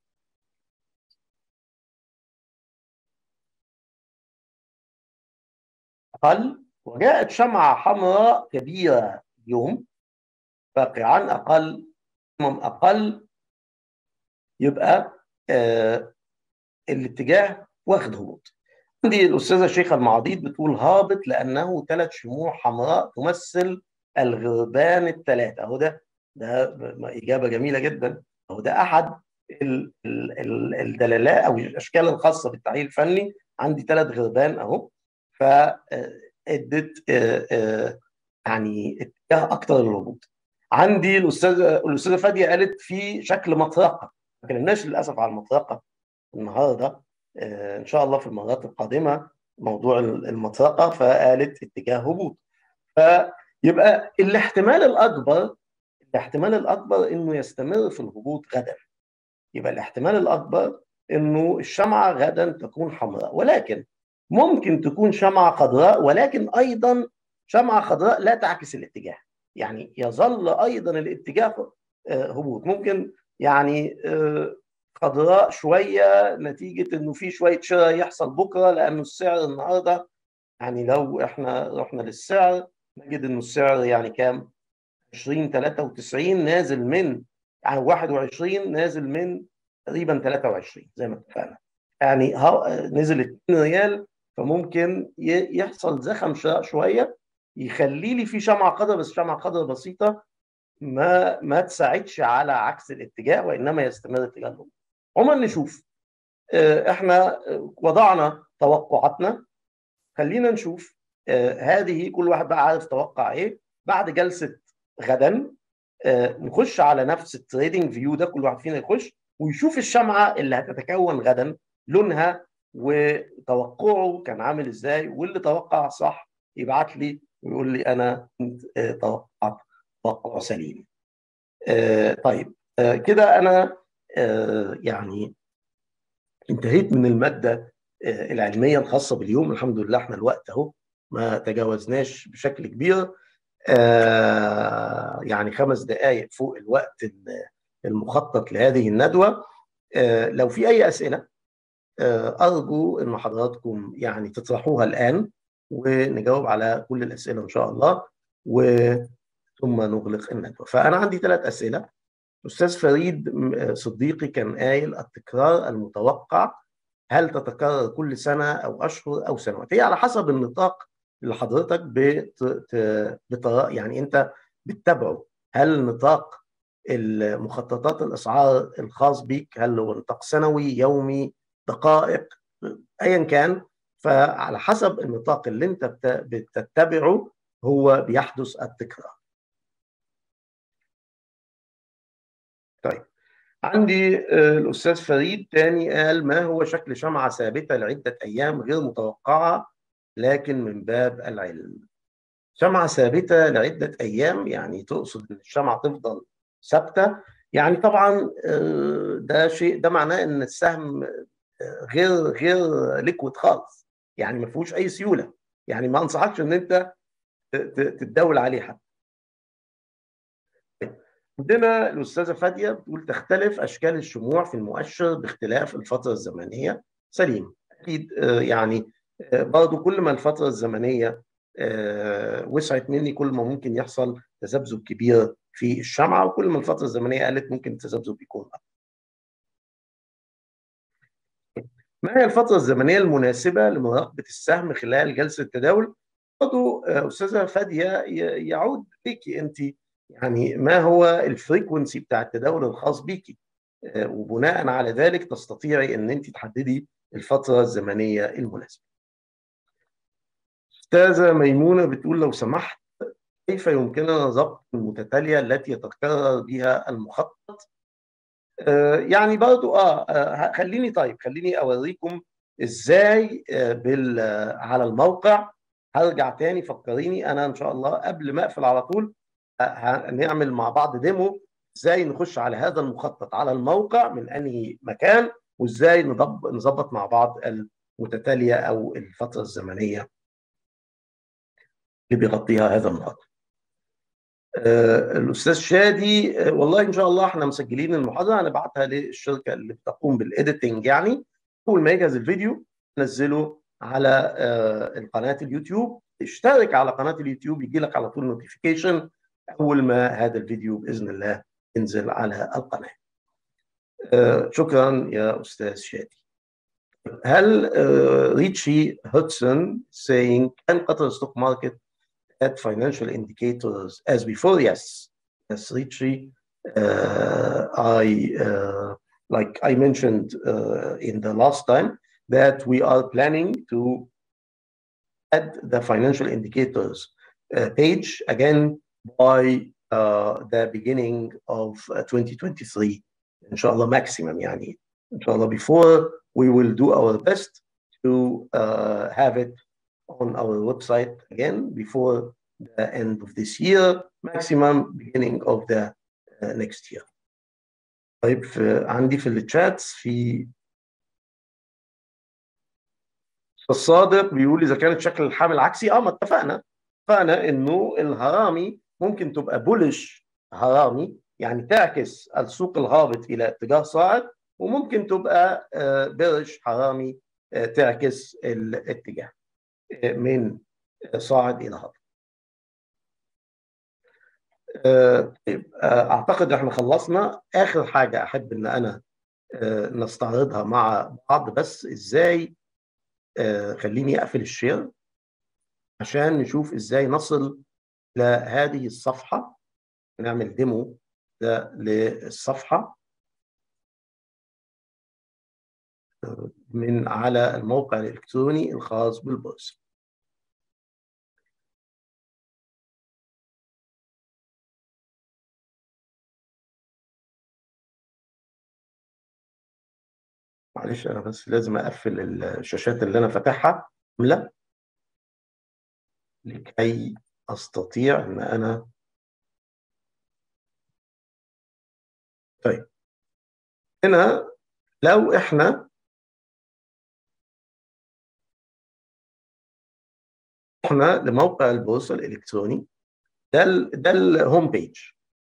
قل وجاءت شمعة حمراء كبيرة اليوم فقيعان أقل أقل يبقى آه الاتجاه واخد هبوط عندي الأستاذة شيخة المعاضيد بتقول هابط لأنه ثلاث شموع حمراء تمثل الغربان الثلاثة أهو ده ده إجابة جميلة جدا أهو ده أحد ال ال ال الدلالات أو الأشكال الخاصة بالتحليل الفني عندي ثلاث غربان أهو ف ادت يعني اتجاه اكتر للهبوط عندي الاستاذه الاستاذه فاديه قالت في شكل مطرقه ما اتكلمناش للاسف على المطرقه النهارده ان شاء الله في المرات القادمه موضوع المطرقه فقالت اتجاه هبوط فيبقى الاحتمال الاكبر الاحتمال الاكبر انه يستمر في الهبوط غدا يبقى الاحتمال الاكبر انه الشمعه غدا تكون حمراء ولكن ممكن تكون شمعه خضراء ولكن ايضا شمعه خضراء لا تعكس الاتجاه يعني يظل ايضا الاتجاه هبوط ممكن يعني خضراء شويه نتيجه انه في شويه شراء يحصل بكره لانه السعر النهارده يعني لو احنا رحنا للسعر نجد انه السعر يعني كام 20 93 نازل من يعني 21 نازل من تقريبا 23 زي ما اتفقنا يعني نزل 2 ريال فممكن يحصل زخم شويه يخلي لي في شمعه خضراء بس شمعه خضراء بسيطه ما ما تساعدش على عكس الاتجاه وانما يستمر اتجاه الهبوط. عموما نشوف احنا وضعنا توقعاتنا خلينا نشوف هذه كل واحد بقى عارف توقع ايه بعد جلسه غدا نخش على نفس التريدنج فيو ده كل واحد فينا يخش ويشوف الشمعه اللي هتتكون غدا لونها وتوقعه كان عامل ازاي واللي توقع صح يبعت لي ويقول لي انا كنت توقعت توقع سليم. طيب كده انا يعني انتهيت من الماده العلميه الخاصه باليوم الحمد لله احنا الوقت اهو ما تجاوزناش بشكل كبير يعني خمس دقائق فوق الوقت المخطط لهذه الندوه لو في اي اسئله ارجو ان حضراتكم يعني تطرحوها الان ونجاوب على كل الاسئله ان شاء الله وثم نغلق الندوه فانا عندي ثلاث اسئله استاذ فريد صديقي كان قايل التكرار المتوقع هل تتكرر كل سنه او اشهر او سنوات هي على حسب النطاق اللي حضرتك بت... بت... يعني انت بتتابعه هل نطاق المخططات الاسعار الخاص بيك هل هو نطاق سنوي يومي دقائق ايا كان فعلى حسب النطاق اللي انت بتتبعه هو بيحدث التكرار طيب عندي الاستاذ فريد تاني قال ما هو شكل شمعه ثابته لعده ايام غير متوقعه لكن من باب العلم شمعه ثابته لعده ايام يعني تقصد ان الشمعه تفضل ثابته يعني طبعا ده شيء ده معناه ان السهم غير غير ليكويد خالص يعني ما فيهوش اي سيوله يعني ما انصحكش ان انت تتداول عليه حتى عندنا الاستاذه فاديه بتقول تختلف اشكال الشموع في المؤشر باختلاف الفتره الزمنيه سليم اكيد يعني برضه كل ما الفتره الزمنيه وسعت مني كل ما ممكن يحصل تذبذب كبير في الشمعه وكل ما الفتره الزمنيه قلت ممكن التذبذب يكون اكبر. ما هي الفتره الزمنيه المناسبه لمراقبه السهم خلال جلسه التداول؟ برضه استاذه فاديه يعود ليكي انت يعني ما هو الفريكونسي بتاع التداول الخاص بيكي وبناء على ذلك تستطيعي ان انت تحددي الفتره الزمنيه المناسبه. استاذه ميمونه بتقول لو سمحت كيف يمكننا ضبط المتتاليه التي يتكرر بها المخطط؟ آه يعني برضو اه, آه خليني طيب خليني اوريكم ازاي آه بال على الموقع هرجع تاني فكريني انا ان شاء الله قبل ما اقفل على طول هنعمل مع بعض ديمو ازاي نخش على هذا المخطط على الموقع من انهي مكان وازاي نظبط مع بعض المتتاليه او الفتره الزمنيه اللي بيغطيها هذا المخطط. آه الاستاذ شادي آه والله ان شاء الله احنا مسجلين المحاضره هنبعتها للشركه اللي بتقوم بالايديتنج يعني اول ما يجهز الفيديو نزله على آه القناه اليوتيوب اشترك على قناه اليوتيوب يجي لك على طول نوتيفيكيشن اول ما هذا الفيديو باذن الله ينزل على القناه. شكرا يا استاذ شادي. هل ريتشي هودسون saying can Qatar stock market at financial indicators as before? Yes, yes, Richie. Uh, I uh, like I mentioned uh, in the last time that we are planning to add the financial indicators page again by the beginning of 2023. Inshallah, maximum. Yani, inshallah, before we will do our best to have it on our website again before the end of this year maximum beginning of the uh, next year طيب في عندي في الشاتس في الصادق بيقول اذا كانت شكل الحامل عكسي اه ما اتفقنا اتفقنا انه الهرامي ممكن تبقى بولش هرامي يعني تعكس السوق الهابط الى اتجاه صاعد وممكن تبقى بيرش هرامي تعكس الاتجاه من صاعد الى هابط اعتقد احنا خلصنا اخر حاجه احب ان انا نستعرضها مع بعض بس ازاي خليني اقفل الشير عشان نشوف ازاي نصل لهذه الصفحه نعمل ديمو للصفحه من على الموقع الالكتروني الخاص بالبورصه معلش انا بس لازم اقفل الشاشات اللي انا فاتحها كامله لكي استطيع ان انا طيب هنا لو احنا رحنا لموقع البورصه الالكتروني ده ال ده الهوم بيج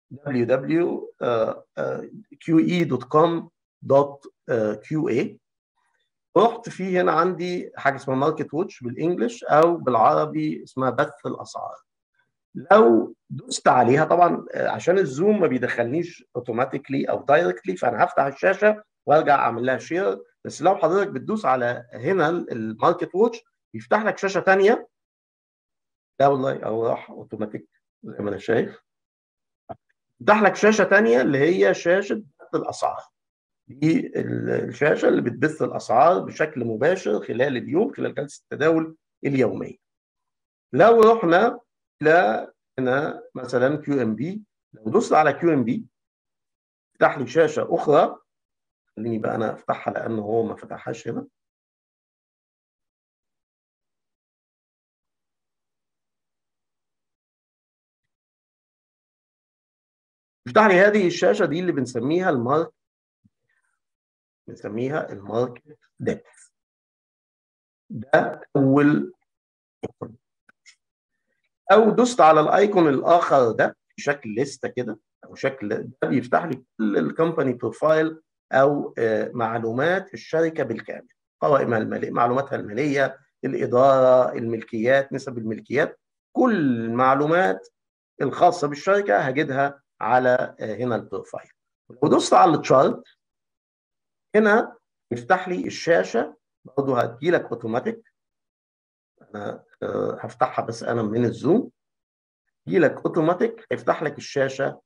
www.qe.com.qa رحت في هنا عندي حاجه اسمها ماركت ووتش بالانجلش او بالعربي اسمها بث الاسعار لو دوست عليها طبعا عشان الزوم ما بيدخلنيش اوتوماتيكلي او دايركتلي فانا هفتح الشاشه وارجع اعمل لها شير بس لو حضرتك بتدوس على هنا الماركت ووتش يفتح لك شاشه ثانيه لا والله او راح اوتوماتيك زي ما انا شايف يفتح لك شاشه ثانيه اللي هي شاشه بث الاسعار دي الشاشه اللي بتبث الاسعار بشكل مباشر خلال اليوم خلال جلسه التداول اليوميه لو رحنا الى هنا مثلا كيو ام بي لو دوست على كيو ام بي يفتح لي شاشه اخرى خليني بقى انا افتحها لانه هو ما فتحهاش هنا يفتح لي هذه الشاشه دي اللي بنسميها المارك بنسميها الماركت ديبث ده اول او دوست على الايكون الاخر ده بشكل لسته كده او شكل ده بيفتح لي كل الكومباني بروفايل او معلومات الشركه بالكامل قوائمها الماليه معلوماتها الماليه الاداره الملكيات نسب الملكيات كل المعلومات الخاصه بالشركه هجدها على هنا البروفايل لو دوست على التشارت هنا يفتح لي الشاشه برضه هتجي لك اوتوماتيك انا هفتحها بس انا من الزوم يجي لك اوتوماتيك هيفتح لك الشاشه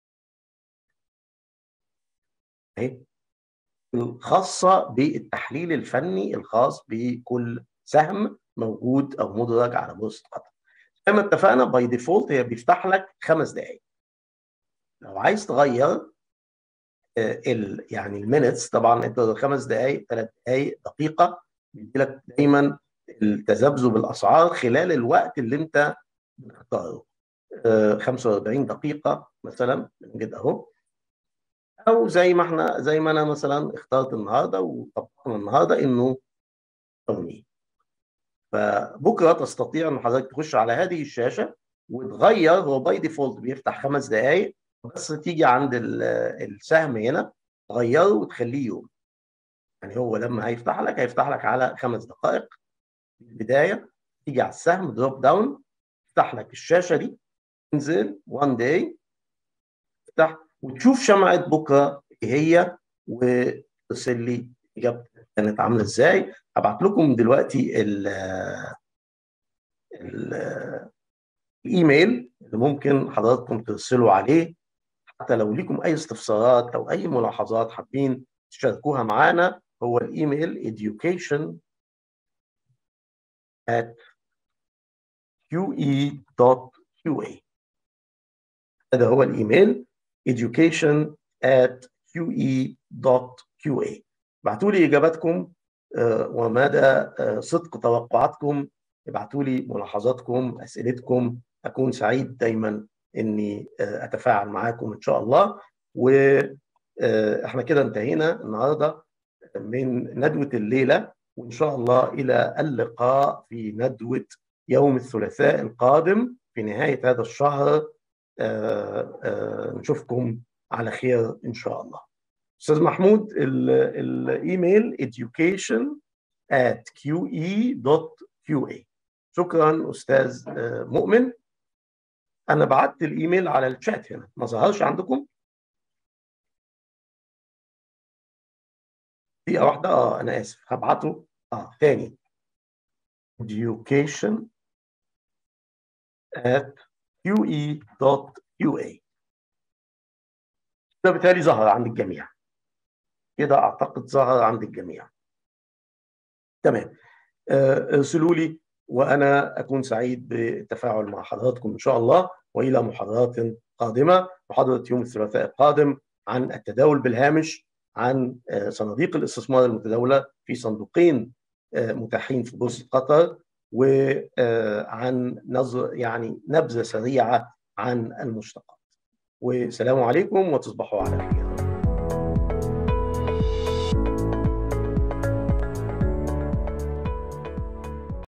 اهي الخاصه بالتحليل الفني الخاص بكل سهم موجود او مدرج على بورصه قطر زي ما اتفقنا باي ديفولت هي بيفتح لك خمس دقائق لو عايز تغير ال يعني المينتس طبعا انت خمس دقائق ثلاث دقائق دقيقه بيدي لك دايما التذبذب الاسعار خلال الوقت اللي انت بتختاره 45 دقيقه مثلا بنجد اهو او زي ما احنا زي ما انا مثلا اخترت النهارده وطبقنا النهارده انه يومي فبكره تستطيع ان حضرتك تخش على هذه الشاشه وتغير هو باي ديفولت بيفتح خمس دقائق بس تيجي عند السهم هنا تغيره وتخليه يوم يعني هو لما هيفتح لك هيفتح لك على خمس دقائق في البدايه تيجي على السهم دروب داون يفتح لك الشاشه دي تنزل 1 داي تفتح وتشوف شمعه بكره ايه هي وترسل لي اجابتك كانت عامله ازاي هبعت لكم دلوقتي ال ال الايميل اللي ممكن حضراتكم ترسلوا عليه حتى لو ليكم اي استفسارات او اي ملاحظات حابين تشاركوها معانا هو الايميل education at qe.qa هذا هو الايميل education at qe.qa ابعتوا لي اجاباتكم ومدى صدق توقعاتكم ابعتوا لي ملاحظاتكم اسئلتكم اكون سعيد دايما اني اتفاعل معاكم ان شاء الله واحنا كده انتهينا النهارده من ندوه الليله وان شاء الله الى اللقاء في ندوه يوم الثلاثاء القادم في نهايه هذا الشهر نشوفكم على خير ان شاء الله استاذ محمود الايميل education at qe.qa شكرا استاذ مؤمن انا بعت الايميل على الشات هنا ما ظهرش عندكم دقيقه واحده اه انا اسف هبعته اه تاني education at qe.qa ده بالتالي ظهر عند الجميع كده اعتقد ظهر عند الجميع تمام ارسلوا لي وانا اكون سعيد بالتفاعل مع حضراتكم ان شاء الله والى محاضرات قادمه محاضره يوم الثلاثاء القادم عن التداول بالهامش عن صناديق الاستثمار المتداوله في صندوقين متاحين في بورصه قطر وعن نظر يعني نبذه سريعه عن المشتقات والسلام عليكم وتصبحوا على خير